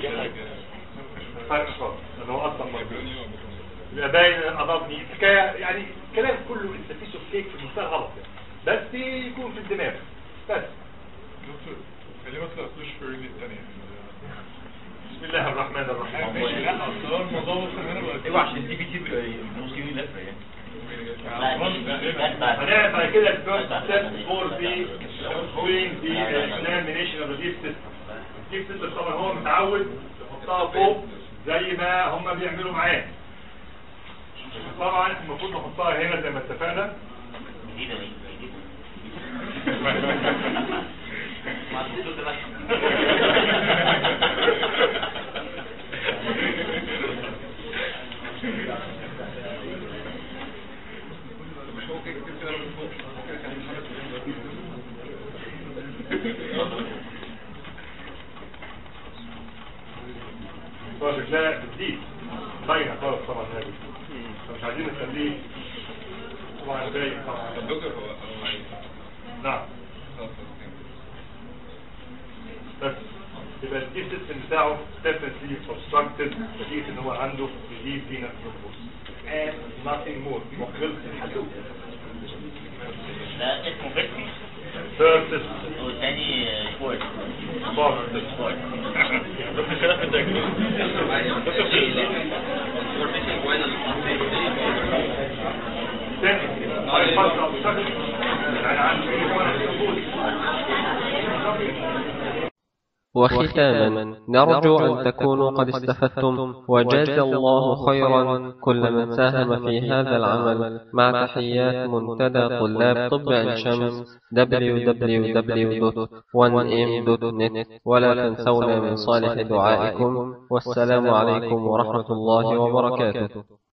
B: فرق خالص لان هو اصلا مربوط يبقى باين الاباف ني حكايه يعني كلام كله انت فيه فيك في منتهى غلط يعني. بس يكون في الدماغ بس
C: دكتور خليه ما تلاقوش في الرجل الثانية
B: بسم الله الرحمن الرحيم
C: ماشي لا اصل هو الموضوع وصل هنا بقى
D: ايوه عشان الدي بي تي نص يومين لفه يعني
B: هنعرف بعد كده الفيرست ستيب فور ذا فولينج ذا اكزامينيشن اوف الديب سيستم الديب سيستم طبعا هو متعود يحطها فوق زي ما هم بيعملوا معاه طبعا المفروض نحطها هنا زي ما اتفقنا
G: جديدة دي
B: طبعا شكلها بتزيد باينه خالص طبعا هذه فمش عايزين نخليه طبعا باين طبعا
C: طب دكتور هو هو
B: نعم
C: خلاص
B: بس يبقى الديب سيستم بتاعه definitely obstructed نتيجة ان هو عنده disease venous thrombosis and nothing more وخلص الحدود
G: ده اسمه فيكتي
B: third system
G: والتاني سبورت
B: fourth system
G: سبورت
B: then bypass obstruction يعني عنده venous thrombosis
A: وختاما نرجو أن تكونوا قد استفدتم وجزى الله خيرا كل من ساهم في هذا العمل مع تحيات منتدى طلاب طب عين شمس www.1m.net ولا تنسونا من صالح دعائكم والسلام عليكم ورحمة الله وبركاته